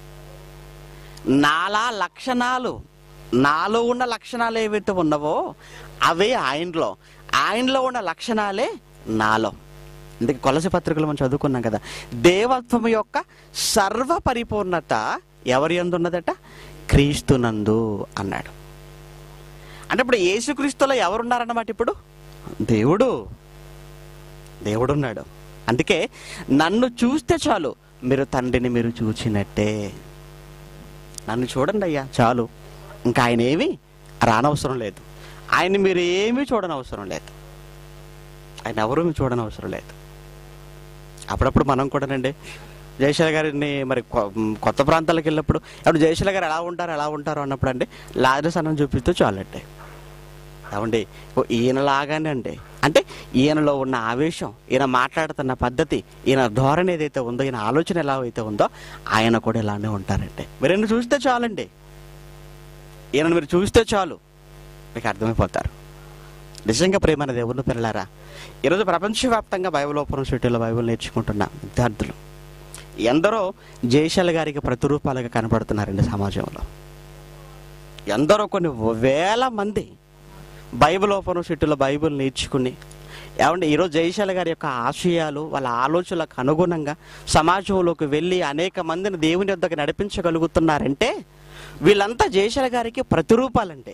నాలా లక్షణాలు నాలో ఉన్న లక్షణాలు ఏవైతే ఉన్నవో అవే ఆయనలో ఆయనలో ఉన్న లక్షణాలే నాలో అందుకే కొలసి పత్రికలు మనం చదువుకున్నాం కదా దేవత్వం యొక్క సర్వ పరిపూర్ణత ఎవరి యందు ఉన్నదట క్రీస్తునందు అన్నాడు అంటే ఇప్పుడు యేసుక్రీస్తులో ఎవరున్నారన్నమాట ఇప్పుడు దేవుడు దేవుడున్నాడు అందుకే నన్ను చూస్తే చాలు మీరు తండ్రిని మీరు చూచినట్టే నన్ను చూడండి అయ్యా చాలు ఇంకా ఆయన ఏమి రానవసరం లేదు ఆయన మీరు ఏమీ చూడనవసరం లేదు ఆయన ఎవరు చూడనవసరం అవసరం లేదు అప్పుడప్పుడు మనం కూడానండి జయశీల గారిని మరి కొ- కొత్త ప్రాంతాలకు వెళ్ళినప్పుడు అప్పుడు జయశీల గారు ఎలా ఉంటారు ఎలా ఉంటారు అన్నప్పుడు అండి లాజరస్ అన్నం చూపిస్తూ చాలండి ఏమండి ఓ ఈయనలాగానే అండి అంటే ఈయనలో ఉన్న ఆవేశం ఈయన మాట్లాడుతున్న పద్ధతి ఈయన ధోరణి ఏదైతే ఉందో ఈయన ఆలోచన ఎలా అయితే ఉందో ఆయన కూడా ఇలానే ఉంటారండి మీరు ఈయన చూస్తే చాలండి ఈయనను మీరు చూస్తే చాలు మీకు అర్థమైపోతారు నిజంగా ప్రేమైన దేవుని పిల్లలారా ఈరోజు ప్రపంచవ్యాప్తంగా బైబిల్ ఓపెన్ సిటీలో బైబిల్ నేర్చుకుంటున్న విద్యార్థులు ఎందరో జయశాల గారికి ప్రతిరూపాలుగా కనబడుతున్నారండి సమాజంలో ఎందరో కొన్ని వేల మంది బైబిల్ ఓపెన్ సిటీలో బైబిల్ నేర్చుకుని ఏమంటే ఈరోజు జయశాల గారి యొక్క ఆశయాలు వాళ్ళ ఆలోచనలకు అనుగుణంగా సమాజంలోకి వెళ్ళి అనేక మందిని దేవుని వద్దకు నడిపించగలుగుతున్నారంటే వీళ్ళంతా జయశాల గారికి ప్రతిరూపాలండి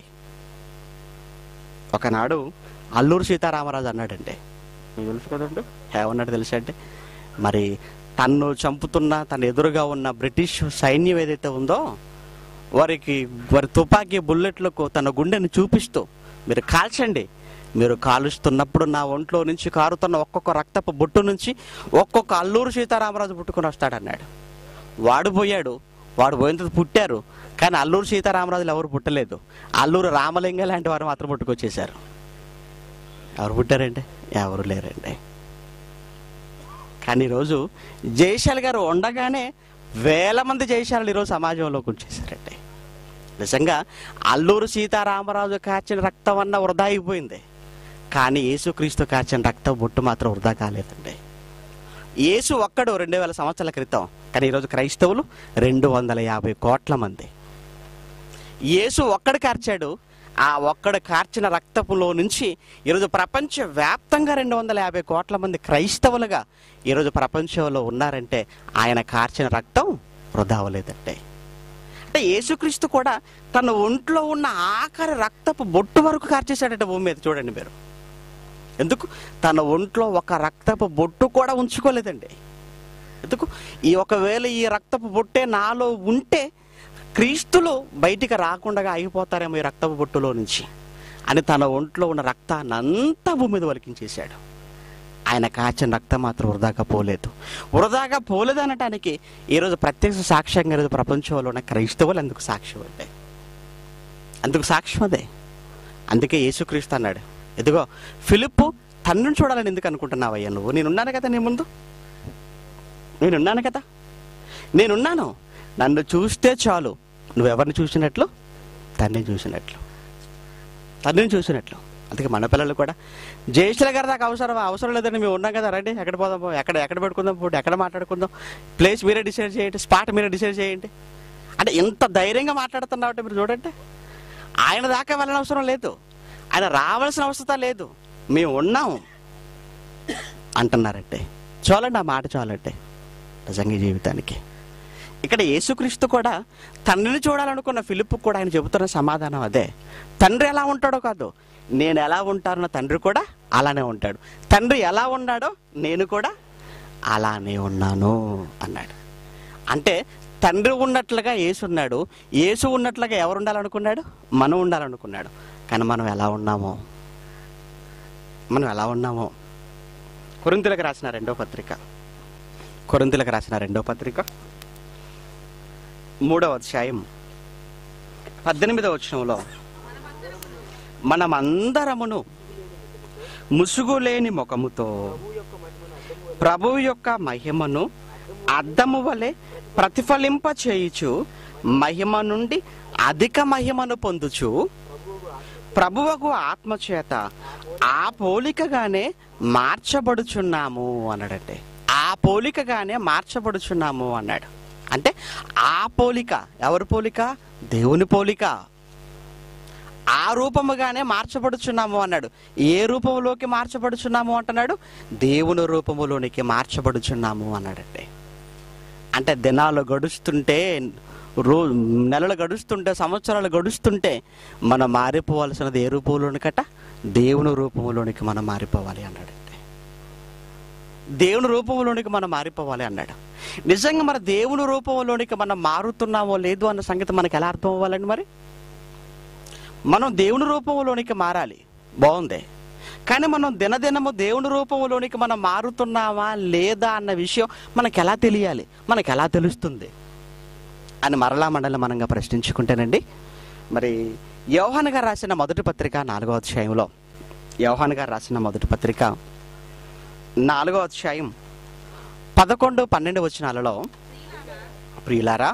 ఒకనాడు అల్లూరు సీతారామరాజు అన్నాడండి మీకు తెలుసు కదండి ఏమన్నాడు తెలుసా అంటే మరి తన్ను చంపుతున్న తన ఎదురుగా ఉన్న బ్రిటిష్ సైన్యం ఏదైతే ఉందో వారికి వారి తుపాకీ బుల్లెట్లకు తన గుండెని చూపిస్తూ మీరు కాల్చండి మీరు కాలుస్తున్నప్పుడు నా ఒంట్లో నుంచి కారుతున్న ఒక్కొక్క రక్తపు బొట్టు నుంచి ఒక్కొక్క అల్లూరు సీతారామరాజు పుట్టుకొని వస్తాడన్నాడు వాడు పోయాడు వాడు పోయిన తర్వాత పుట్టారు కానీ అల్లూరు సీతారామరాజులు ఎవరు పుట్టలేదు అల్లూరు రామలింగ లాంటి వారు మాత్రం పుట్టుకొచ్చేసారు ఎవరు పుట్టారండి ఎవరు లేరండి కానీ ఈరోజు జయశాల్ గారు ఉండగానే వేల మంది జయశాలు ఈరోజు సమాజంలోకి వచ్చేసారండి నిజంగా అల్లూరు సీతారామరాజు కార్చిన రక్తం అన్న వృధా అయిపోయింది కానీ యేసుక్రీస్తు కార్చిన రక్తం బొట్టు మాత్రం వృధా కాలేదండి యేసు ఒక్కడు రెండు వేల సంవత్సరాల క్రితం కానీ ఈరోజు క్రైస్తవులు రెండు వందల యాభై కోట్ల మంది యేసు ఒక్కడు కార్చాడు ఆ ఒక్కడు కార్చిన రక్తపులో నుంచి ఈరోజు ప్రపంచ వ్యాప్తంగా రెండు వందల యాభై కోట్ల మంది క్రైస్తవులుగా ఈరోజు ప్రపంచంలో ఉన్నారంటే ఆయన కార్చిన రక్తం వృధా అవ్వలేదంటే అంటే యేసుక్రీస్తు కూడా తన ఒంట్లో ఉన్న ఆఖరి రక్తపు బొట్టు వరకు కార్చేశాడట భూమి మీద చూడండి మీరు ఎందుకు తన ఒంట్లో ఒక రక్తపు బొట్టు కూడా ఉంచుకోలేదండి ఎందుకు ఈ ఒకవేళ ఈ రక్తపు బొట్టే నాలో ఉంటే క్రీస్తులు బయటికి రాకుండా ఆగిపోతారేమో ఈ రక్తపు బొట్టులో నుంచి అని తన ఒంట్లో ఉన్న రక్తాన్ని అంతా భూమి మీద వలికించేశాడు ఆయన కాచిన రక్తం మాత్రం వృధాగా పోలేదు వృధాగా పోలేదు అనటానికి ఈరోజు ప్రత్యక్ష సాక్ష్యంగా ఈరోజు ప్రపంచంలో ఉన్న క్రైస్తవులు అందుకు సాక్ష్యం అంటే అందుకు సాక్ష్యం అదే అందుకే యేసుక్రీస్తు అన్నాడు ఇదిగో ఫిలిప్పు తండ్రిని చూడాలని ఎందుకు అనుకుంటున్నావయ్యా నువ్వు నేనున్నాను కదా నీ ముందు నేనున్నాను కదా నేనున్నాను నన్ను చూస్తే చాలు నువ్వెవరిని చూసినట్లు తండ్రిని చూసినట్లు తండ్రిని చూసినట్లు అందుకే మన పిల్లలు కూడా జయశ్రీ గారు నాకు అవసరం అవసరం లేదని మేము ఉన్నాం కదా రండి ఎక్కడ పోదాం పో, ఎక్కడ ఎక్కడ పెట్టుకుందాం పోటీ ఎక్కడ మాట్లాడుకుందాం ప్లేస్ మీరే డిసైడ్ చేయండి స్పాట్ మీరే డిసైడ్ చేయండి అంటే ఎంత ధైర్యంగా మాట్లాడుతున్నావు మీరు చూడండి ఆయన దాకా వెళ్ళని అవసరం లేదు ఆయన రావాల్సిన అవసరం లేదు మేము ఉన్నాం అంటున్నారంటే చాలండి ఆ మాట చాలంటే నిజంగా ఈ జీవితానికి ఇక్కడ యేసుక్రీస్తు కూడా తండ్రిని చూడాలనుకున్న ఫిలిప్ కూడా ఆయన చెబుతున్న సమాధానం అదే తండ్రి ఎలా ఉంటాడో కాదు నేను ఎలా ఉంటానో తండ్రి కూడా అలానే ఉంటాడు తండ్రి ఎలా ఉన్నాడో నేను కూడా అలానే ఉన్నాను అన్నాడు అంటే తండ్రి ఉన్నట్లుగా యేసు ఉన్నాడు యేసు ఉన్నట్లుగా ఎవరు ఉండాలనుకున్నాడు మనం ఉండాలనుకున్నాడు కానీ మనం ఎలా ఉన్నామో మనం ఎలా ఉన్నామో కొరింతలకు రాసిన రెండో పత్రిక కొరింతలకు రాసిన రెండో పత్రిక మూడవ అధ్యాయం పద్దెనిమిదవ వచనంలో మనమందరమును ముసుగులేని ముఖముతో ప్రభువు యొక్క మహిమను అద్దము వలె ప్రతిఫలింప చేయుచు మహిమ నుండి అధిక మహిమను పొందుచు ప్రభువకు ఆత్మచేత ఆ పోలికగానే మార్చబడుచున్నాము అన్నాడంటే ఆ పోలికగానే మార్చబడుచున్నాము అన్నాడు అంటే ఆ పోలిక ఎవరి పోలిక దేవుని పోలిక ఆ రూపముగానే మార్చబడుచున్నాము అన్నాడు ఏ రూపంలోకి మార్చబడుచున్నాము అంటున్నాడు దేవుని రూపములోనికి మార్చబడుచున్నాము అన్నాడండి అంటే దినాలు గడుస్తుంటే రో నెలలు గడుస్తుంటే సంవత్సరాలు గడుస్తుంటే మనం మారిపోవాల్సినది ఏ రూపంలోనికట దేవుని రూపంలోనికి మనం మారిపోవాలి అన్నాడండి దేవుని రూపంలోనికి మనం మారిపోవాలి అన్నాడు నిజంగా మన దేవుని రూపంలోనికి మనం మారుతున్నామో లేదు అన్న సంగతి మనకి ఎలా అర్థం అవ్వాలండి మరి మనం దేవుని రూపంలోనికి మారాలి బాగుంది కానీ మనం దినదినము దేవుని రూపంలోనికి మనం మారుతున్నామా లేదా అన్న విషయం మనకు ఎలా తెలియాలి మనకు ఎలా తెలుస్తుంది అని మరలా మండలి మనంగా ప్రశ్నించుకుంటేనండి మరి యోహాన్ గారు రాసిన మొదటి పత్రిక నాలుగో అధ్యాయంలో యోహాన్ గారు రాసిన మొదటి పత్రిక నాలుగో అధ్యాయం పదకొండు పన్నెండు వచనాలలో ప్రియులారా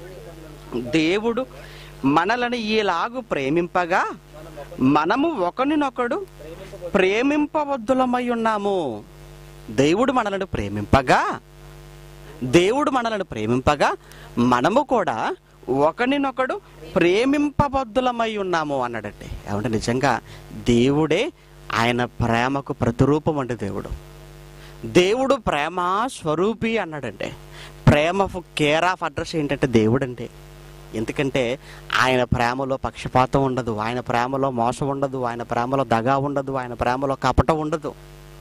దేవుడు మనలను ఈలాగు ప్రేమింపగా మనము ఒకరినొకడు ప్రేమింపవద్దులమై ఉన్నాము దేవుడు మనలను ప్రేమింపగా దేవుడు మనలను ప్రేమింపగా మనము కూడా ఒకరినొకడు ప్రేమింపబద్దులమై ఉన్నాము అన్నాడంటే ఏమంటే నిజంగా దేవుడే ఆయన ప్రేమకు ప్రతిరూపం అంటే దేవుడు దేవుడు ప్రేమ స్వరూపి అన్నాడంటే ప్రేమ కేర్ ఆఫ్ అడ్రస్ ఏంటంటే దేవుడు అంటే ఎందుకంటే ఆయన ప్రేమలో పక్షపాతం ఉండదు ఆయన ప్రేమలో మోసం ఉండదు ఆయన ప్రేమలో దగా ఉండదు ఆయన ప్రేమలో కపటం ఉండదు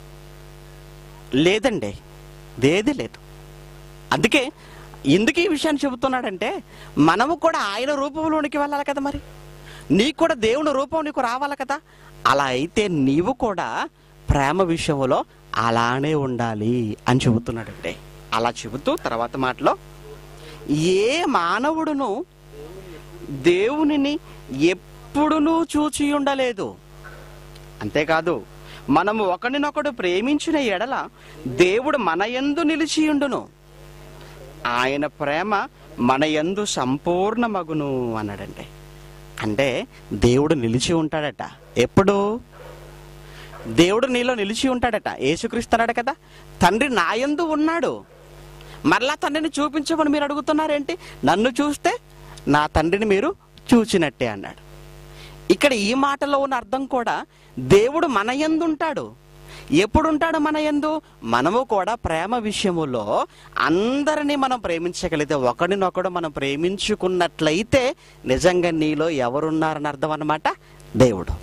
లేదండి ఏది లేదు అందుకే ఎందుకు ఈ విషయాన్ని చెబుతున్నాడంటే మనము కూడా ఆయన రూపంలోనికి వెళ్ళాలి కదా మరి నీకు కూడా దేవుని రూపం నీకు రావాలి కదా అలా అయితే నీవు కూడా ప్రేమ విషయంలో అలానే ఉండాలి అని చెబుతున్నాడండి అలా చెబుతూ తర్వాత మాటలో ఏ మానవుడును దేవునిని ఎప్పుడునూ చూచి ఉండలేదు అంతేకాదు మనము ఒకరినొకడు ప్రేమించిన ఎడల దేవుడు మన యందు నిలిచియుండును ఆయన ప్రేమ మన యందు సంపూర్ణమగును అన్నాడండి అంటే దేవుడు నిలిచి ఉంటాడట ఎప్పుడు దేవుడు నీలో నిలిచి ఉంటాడట యేసుక్రీస్తున్నాడు కదా తండ్రి నా యందు ఉన్నాడు మరలా తండ్రిని చూపించమని మీరు అడుగుతున్నారేంటి నన్ను చూస్తే నా తండ్రిని మీరు చూచినట్టే అన్నాడు ఇక్కడ ఈ మాటలో ఉన్న అర్థం కూడా దేవుడు మన యందు ఉంటాడు ఎప్పుడుంటాడు మన యందు మనము కూడా ప్రేమ విషయములో అందరినీ మనం ప్రేమించగలిగితే ఒకడినొకడు మనం ప్రేమించుకున్నట్లయితే నిజంగా నీలో ఎవరున్నారని అర్థం అన్నమాట దేవుడు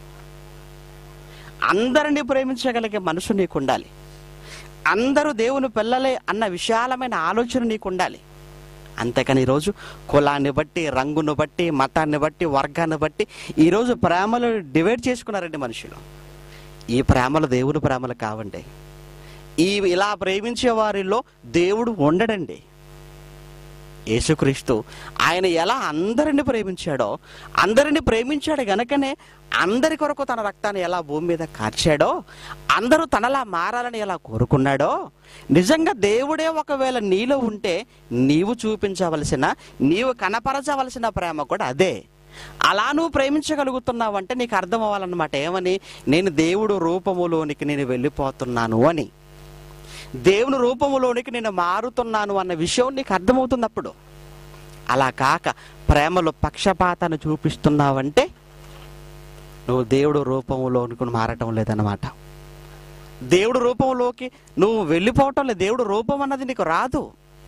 అందరినీ ప్రేమించగలిగే మనసు నీకు ఉండాలి అందరూ దేవుని పిల్లలే అన్న విశాలమైన ఆలోచన నీకు ఉండాలి అంతేకాని ఈరోజు కులాన్ని బట్టి రంగును బట్టి మతాన్ని బట్టి వర్గాన్ని బట్టి ఈరోజు ప్రేమలు డివైడ్ చేసుకున్నారండి మనుషులు ఈ ప్రేమలు దేవుని ప్రేమలు కావండి ఈ ఇలా ప్రేమించే వారిలో దేవుడు ఉండడండి యేసుక్రీస్తు ఆయన ఎలా అందరిని ప్రేమించాడో అందరిని ప్రేమించాడు గనకనే అందరి కొరకు తన రక్తాన్ని ఎలా భూమి మీద కార్చాడో అందరూ తనలా మారాలని ఎలా కోరుకున్నాడో నిజంగా దేవుడే ఒకవేళ నీలో ఉంటే నీవు చూపించవలసిన నీవు కనపరచవలసిన ప్రేమ కూడా అదే అలా నువ్వు ప్రేమించగలుగుతున్నావంటే నీకు అర్థం అవ్వాలన్నమాట ఏమని నేను దేవుడు రూపములోనికి నేను వెళ్ళిపోతున్నాను అని దేవుని రూపములోనికి నేను మారుతున్నాను అన్న విషయం నీకు అర్థమవుతుంది అప్పుడు అలా కాక ప్రేమలో పక్షపాతాన్ని చూపిస్తున్నావంటే నువ్వు దేవుడు రూపంలోనికి మారటం లేదన్నమాట దేవుడు రూపంలోకి నువ్వు వెళ్ళిపోవటం లేదు దేవుడు రూపం అన్నది నీకు రాదు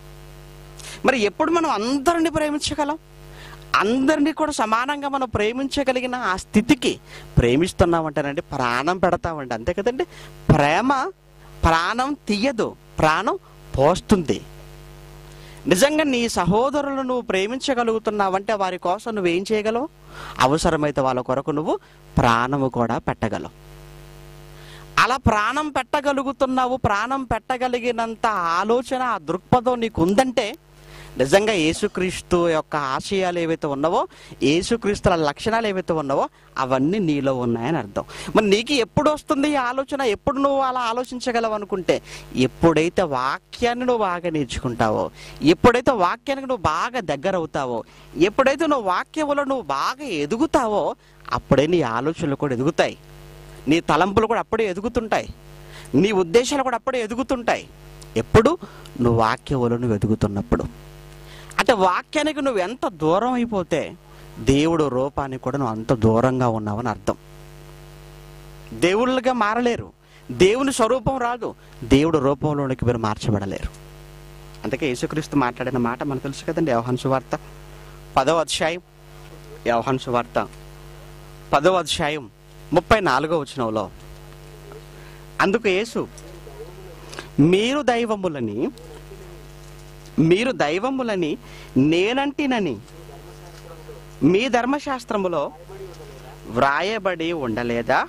మరి ఎప్పుడు మనం అందరిని ప్రేమించగలం అందరినీ కూడా సమానంగా మనం ప్రేమించగలిగిన ఆ స్థితికి ప్రేమిస్తున్నామంటానండి ప్రాణం పెడతామండి అంతే కదండి ప్రేమ ప్రాణం తీయదు ప్రాణం పోస్తుంది నిజంగా నీ సహోదరులను నువ్వు ప్రేమించగలుగుతున్నావంటే వారి కోసం నువ్వేం చేయగలవు అవసరమైతే వాళ్ళ కొరకు నువ్వు ప్రాణము కూడా పెట్టగలవు అలా ప్రాణం పెట్టగలుగుతున్నావు ప్రాణం పెట్టగలిగినంత ఆలోచన ఆ దృక్పథం నీకు ఉందంటే నిజంగా యేసుక్రీస్తు యొక్క ఆశయాలు ఏవైతే ఉన్నావో యేసుక్రీస్తుల లక్షణాలు ఏవైతే ఉన్నావో అవన్నీ నీలో ఉన్నాయని అర్థం మరి నీకు ఎప్పుడు వస్తుంది ఈ ఆలోచన ఎప్పుడు నువ్వు అలా ఆలోచించగలవు అనుకుంటే ఎప్పుడైతే వాక్యాన్ని నువ్వు బాగా నేర్చుకుంటావో ఎప్పుడైతే వాక్యానికి నువ్వు బాగా దగ్గర అవుతావో ఎప్పుడైతే నువ్వు వాక్యములో నువ్వు బాగా ఎదుగుతావో అప్పుడే నీ ఆలోచనలు కూడా ఎదుగుతాయి నీ తలంపులు కూడా అప్పుడే ఎదుగుతుంటాయి నీ ఉద్దేశాలు కూడా అప్పుడే ఎదుగుతుంటాయి ఎప్పుడు నువ్వు వాక్యములో నువ్వు ఎదుగుతున్నప్పుడు అంటే వాక్యానికి నువ్వు ఎంత దూరం అయిపోతే దేవుడు రూపానికి కూడా నువ్వు అంత దూరంగా ఉన్నావని అర్థం దేవుళ్ళుగా మారలేరు దేవుని స్వరూపం రాదు దేవుడు రూపంలోనికి మీరు మార్చబడలేరు అందుకే యేసుక్రీస్తు మాట్లాడిన మాట మనకు తెలుసు కదండి వ్యవహాన్ సువార్త పదవ అధ్యాయం వ్యవహాన్ సువార్త పదవ అధ్యాయం ముప్పై నాలుగో వచనంలో అందుకు యేసు మీరు దైవములని మీరు దైవములని నేనంటినని మీ ధర్మశాస్త్రములో వ్రాయబడి ఉండలేదా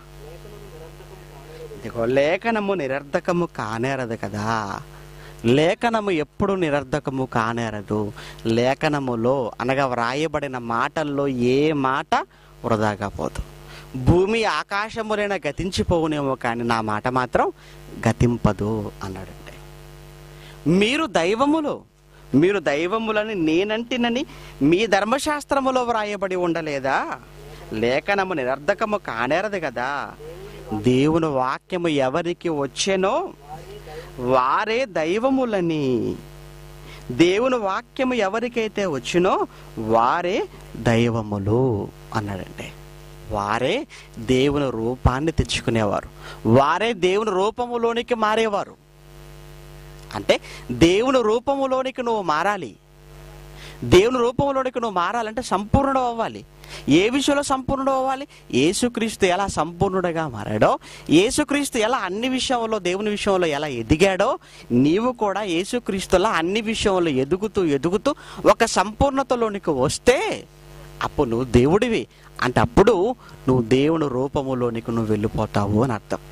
ఇదిగో లేఖనము నిరర్ధకము కానేరదు కదా లేఖనము ఎప్పుడు నిరర్ధకము కానేరదు లేఖనములో అనగా వ్రాయబడిన మాటల్లో ఏ మాట వృధాగా పోదు భూమి ఆకాశములైనా గతించిపోవునేమో కానీ నా మాట మాత్రం గతింపదు అన్నాడండి మీరు దైవములు మీరు దైవములని నేనంటినని మీ ధర్మశాస్త్రములో వ్రాయబడి ఉండలేదా లేఖనము నిరర్ధకము కానేరదు కదా దేవుని వాక్యము ఎవరికి వచ్చెనో వారే దైవములని దేవుని వాక్యము ఎవరికైతే వచ్చినో వారే దైవములు అన్నాడండి వారే దేవుని రూపాన్ని తెచ్చుకునేవారు వారే దేవుని రూపములోనికి మారేవారు అంటే దేవుని రూపములోనికి నువ్వు మారాలి దేవుని రూపంలోనికి నువ్వు మారాలంటే సంపూర్ణుడు అవ్వాలి ఏ విషయంలో సంపూర్ణుడు అవ్వాలి యేసుక్రీస్తు ఎలా సంపూర్ణుడుగా మారాడో యేసుక్రీస్తు ఎలా అన్ని విషయంలో దేవుని విషయంలో ఎలా ఎదిగాడో నీవు కూడా యేసుక్రీస్తులా అన్ని విషయంలో ఎదుగుతూ ఎదుగుతూ ఒక సంపూర్ణతలోనికి వస్తే అప్పుడు నువ్వు దేవుడివి అంటే అప్పుడు నువ్వు దేవుని రూపములోనికి నువ్వు వెళ్ళిపోతావు అని అర్థం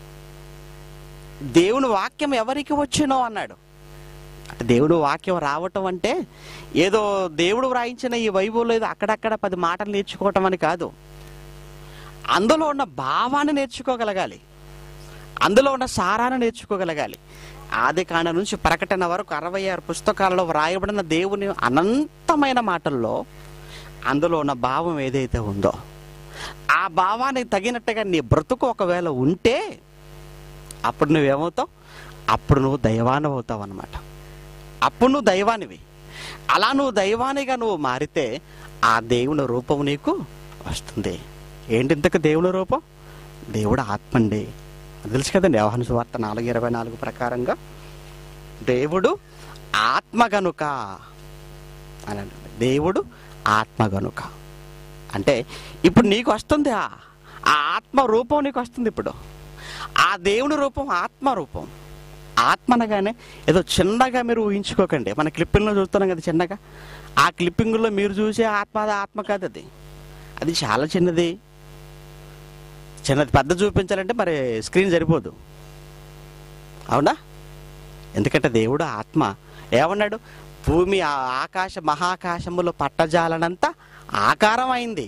దేవుని వాక్యం ఎవరికి వచ్చినో అన్నాడు అంటే దేవుడు వాక్యం రావటం అంటే ఏదో దేవుడు వ్రాయించిన ఈ వైభవంలో ఏదో అక్కడక్కడ పది మాటలు నేర్చుకోవటం అని కాదు అందులో ఉన్న భావాన్ని నేర్చుకోగలగాలి అందులో ఉన్న సారాన్ని నేర్చుకోగలగాలి ఆది కాండ నుంచి ప్రకటన వరకు అరవై ఆరు పుస్తకాలలో వ్రాయబడిన దేవుని అనంతమైన మాటల్లో అందులో ఉన్న భావం ఏదైతే ఉందో ఆ భావానికి తగినట్టుగా నీ బ్రతుకు ఒకవేళ ఉంటే అప్పుడు నువ్వేమవుతావు అప్పుడు నువ్వు దైవానం అవుతావు అనమాట అప్పుడు నువ్వు దైవానివి అలా నువ్వు దైవానిగా నువ్వు మారితే ఆ దేవుని రూపం నీకు వస్తుంది ఏంటి ఇంతకు దేవుని రూపం దేవుడు ఆత్మ అండి అది తెలుసు కదండి వ్యవహాన సువార్త నాలుగు ఇరవై నాలుగు ప్రకారంగా దేవుడు ఆత్మ గనుక అని అంటుంది దేవుడు ఆత్మ గనుక అంటే ఇప్పుడు నీకు వస్తుంది ఆ ఆ ఆత్మ రూపం నీకు వస్తుంది ఇప్పుడు ఆ దేవుని రూపం ఆత్మ రూపం ఆత్మ అనగానే ఏదో చిన్నగా మీరు ఊహించుకోకండి మన క్లిప్పింగ్లో చూస్తున్నాం కదా చిన్నగా ఆ క్లిప్పింగ్లో మీరు చూసే ఆత్మ అది ఆత్మ కాదు అది అది చాలా చిన్నది చిన్నది పెద్ద చూపించాలంటే మరి స్క్రీన్ సరిపోదు అవునా ఎందుకంటే దేవుడు ఆత్మ ఏమన్నాడు భూమి ఆ ఆకాశ మహాకాశములో పట్టజాలనంత ఆకారం అయింది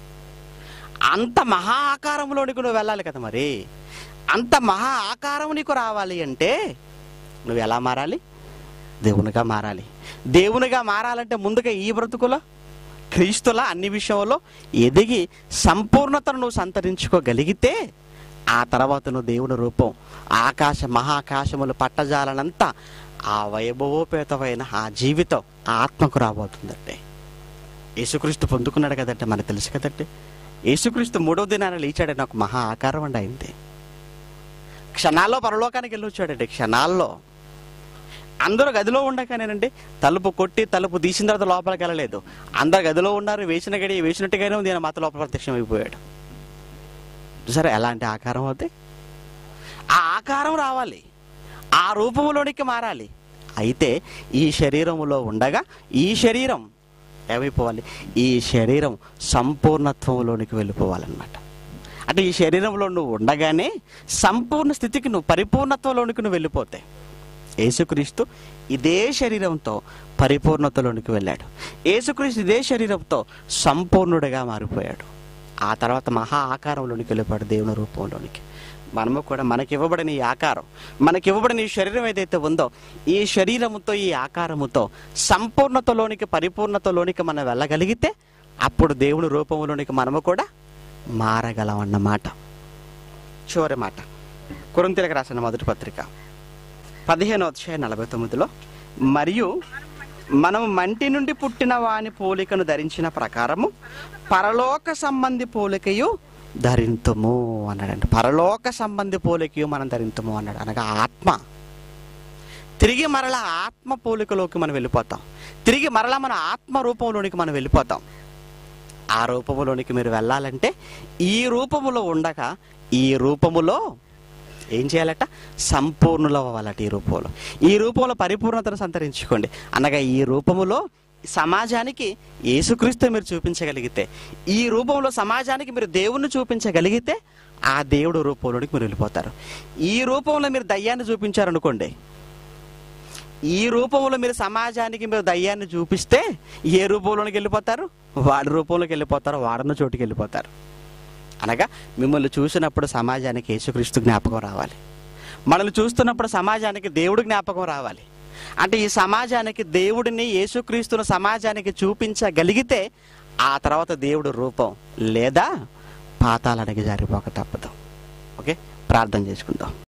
అంత మహా ఆకారంలోనికి నువ్వు వెళ్ళాలి కదా మరి అంత మహా ఆకారం నీకు రావాలి అంటే నువ్వు ఎలా మారాలి దేవునిగా మారాలి దేవునిగా మారాలంటే ముందుగా ఈ బ్రతుకులో క్రీస్తుల అన్ని విషయంలో ఎదిగి సంపూర్ణతను నువ్వు సంతరించుకోగలిగితే ఆ తర్వాత నువ్వు దేవుని రూపం ఆకాశ మహాకాశములు పట్టజాలనంతా ఆ వైభవోపేతమైన ఆ జీవితం ఆ ఆత్మకు రాబోతుందంటే యేసుక్రీస్తు పొందుకున్నాడు కదంటే మనకు తెలుసు కదంటే యేసుక్రీస్తు మూడవ దినాన లేచాడని ఒక మహా ఆకారం అండి అయింది క్షణాల్లో పరలోకానికి వెళ్ళి వచ్చాడండి క్షణాల్లో అందరూ గదిలో ఉండగానేనండి తలుపు కొట్టి తలుపు తీసిన తర్వాత లోపలికి వెళ్ళలేదు అందరు గదిలో ఉన్నారు వేసిన గడి వేసినట్టుగానే ఉంది ఆయన మాత్రం లోపల ప్రత్యక్షం అయిపోయాడు చూసారా ఎలాంటి ఆకారం అవుతాయి ఆ ఆకారం రావాలి ఆ రూపంలోనికి మారాలి అయితే ఈ శరీరములో ఉండగా ఈ శరీరం ఏమైపోవాలి ఈ శరీరం సంపూర్ణత్వంలోనికి వెళ్ళిపోవాలన్నమాట అంటే ఈ శరీరంలో నువ్వు ఉండగానే సంపూర్ణ స్థితికి నువ్వు పరిపూర్ణత్వంలోనికి నువ్వు వెళ్ళిపోతాయి యేసుక్రీస్తు ఇదే శరీరంతో పరిపూర్ణతలోనికి వెళ్ళాడు యేసుక్రీస్తు ఇదే శరీరంతో సంపూర్ణుడిగా మారిపోయాడు ఆ తర్వాత మహా ఆకారంలోనికి వెళ్ళిపోయాడు దేవుని రూపంలోనికి మనము కూడా మనకి ఇవ్వబడిన ఈ ఆకారం మనకి ఇవ్వబడిన ఈ శరీరం ఏదైతే ఉందో ఈ శరీరముతో ఈ ఆకారముతో సంపూర్ణతలోనికి పరిపూర్ణతలోనికి మనం వెళ్ళగలిగితే అప్పుడు దేవుని రూపంలోనికి మనము కూడా మారగలం అన్నమాట చివరి మాట కురంతిలకు రాసిన మొదటి పత్రిక పదిహేను అధ్యాయ నలభై తొమ్మిదిలో మరియు మనం మంటి నుండి పుట్టిన వాని పోలికను ధరించిన ప్రకారము పరలోక సంబంధి పోలికయు ధరింతుము అన్నాడండి పరలోక సంబంధి పోలికయు మనం ధరింతుము అన్నాడు అనగా ఆత్మ తిరిగి మరలా ఆత్మ పోలికలోకి మనం వెళ్ళిపోతాం తిరిగి మరలా మన ఆత్మ రూపంలోనికి మనం వెళ్ళిపోతాం ఆ రూపములోనికి మీరు వెళ్ళాలంటే ఈ రూపములో ఉండగా ఈ రూపములో ఏం చేయాలట సంపూర్ణులు అవ్వాలట ఈ రూపంలో ఈ రూపంలో పరిపూర్ణతను సంతరించుకోండి అనగా ఈ రూపములో సమాజానికి యేసుక్రీస్తు మీరు చూపించగలిగితే ఈ రూపంలో సమాజానికి మీరు దేవుణ్ణి చూపించగలిగితే ఆ దేవుడు రూపంలోనికి మీరు వెళ్ళిపోతారు ఈ రూపంలో మీరు దయ్యాన్ని చూపించారనుకోండి ఈ రూపంలో మీరు సమాజానికి మీరు దయ్యాన్ని చూపిస్తే ఏ రూపంలోనికి వెళ్ళిపోతారు వాడి రూపంలోకి వెళ్ళిపోతారు వాడన్న చోటుకి వెళ్ళిపోతారు అనగా మిమ్మల్ని చూసినప్పుడు సమాజానికి యేసుక్రీస్తు జ్ఞాపకం రావాలి మనల్ని చూస్తున్నప్పుడు సమాజానికి దేవుడు జ్ఞాపకం రావాలి అంటే ఈ సమాజానికి దేవుడిని యేసుక్రీస్తును సమాజానికి చూపించగలిగితే ఆ తర్వాత దేవుడు రూపం లేదా పాతాలనికి జారిపోక తప్పదు ఓకే ప్రార్థన చేసుకుందాం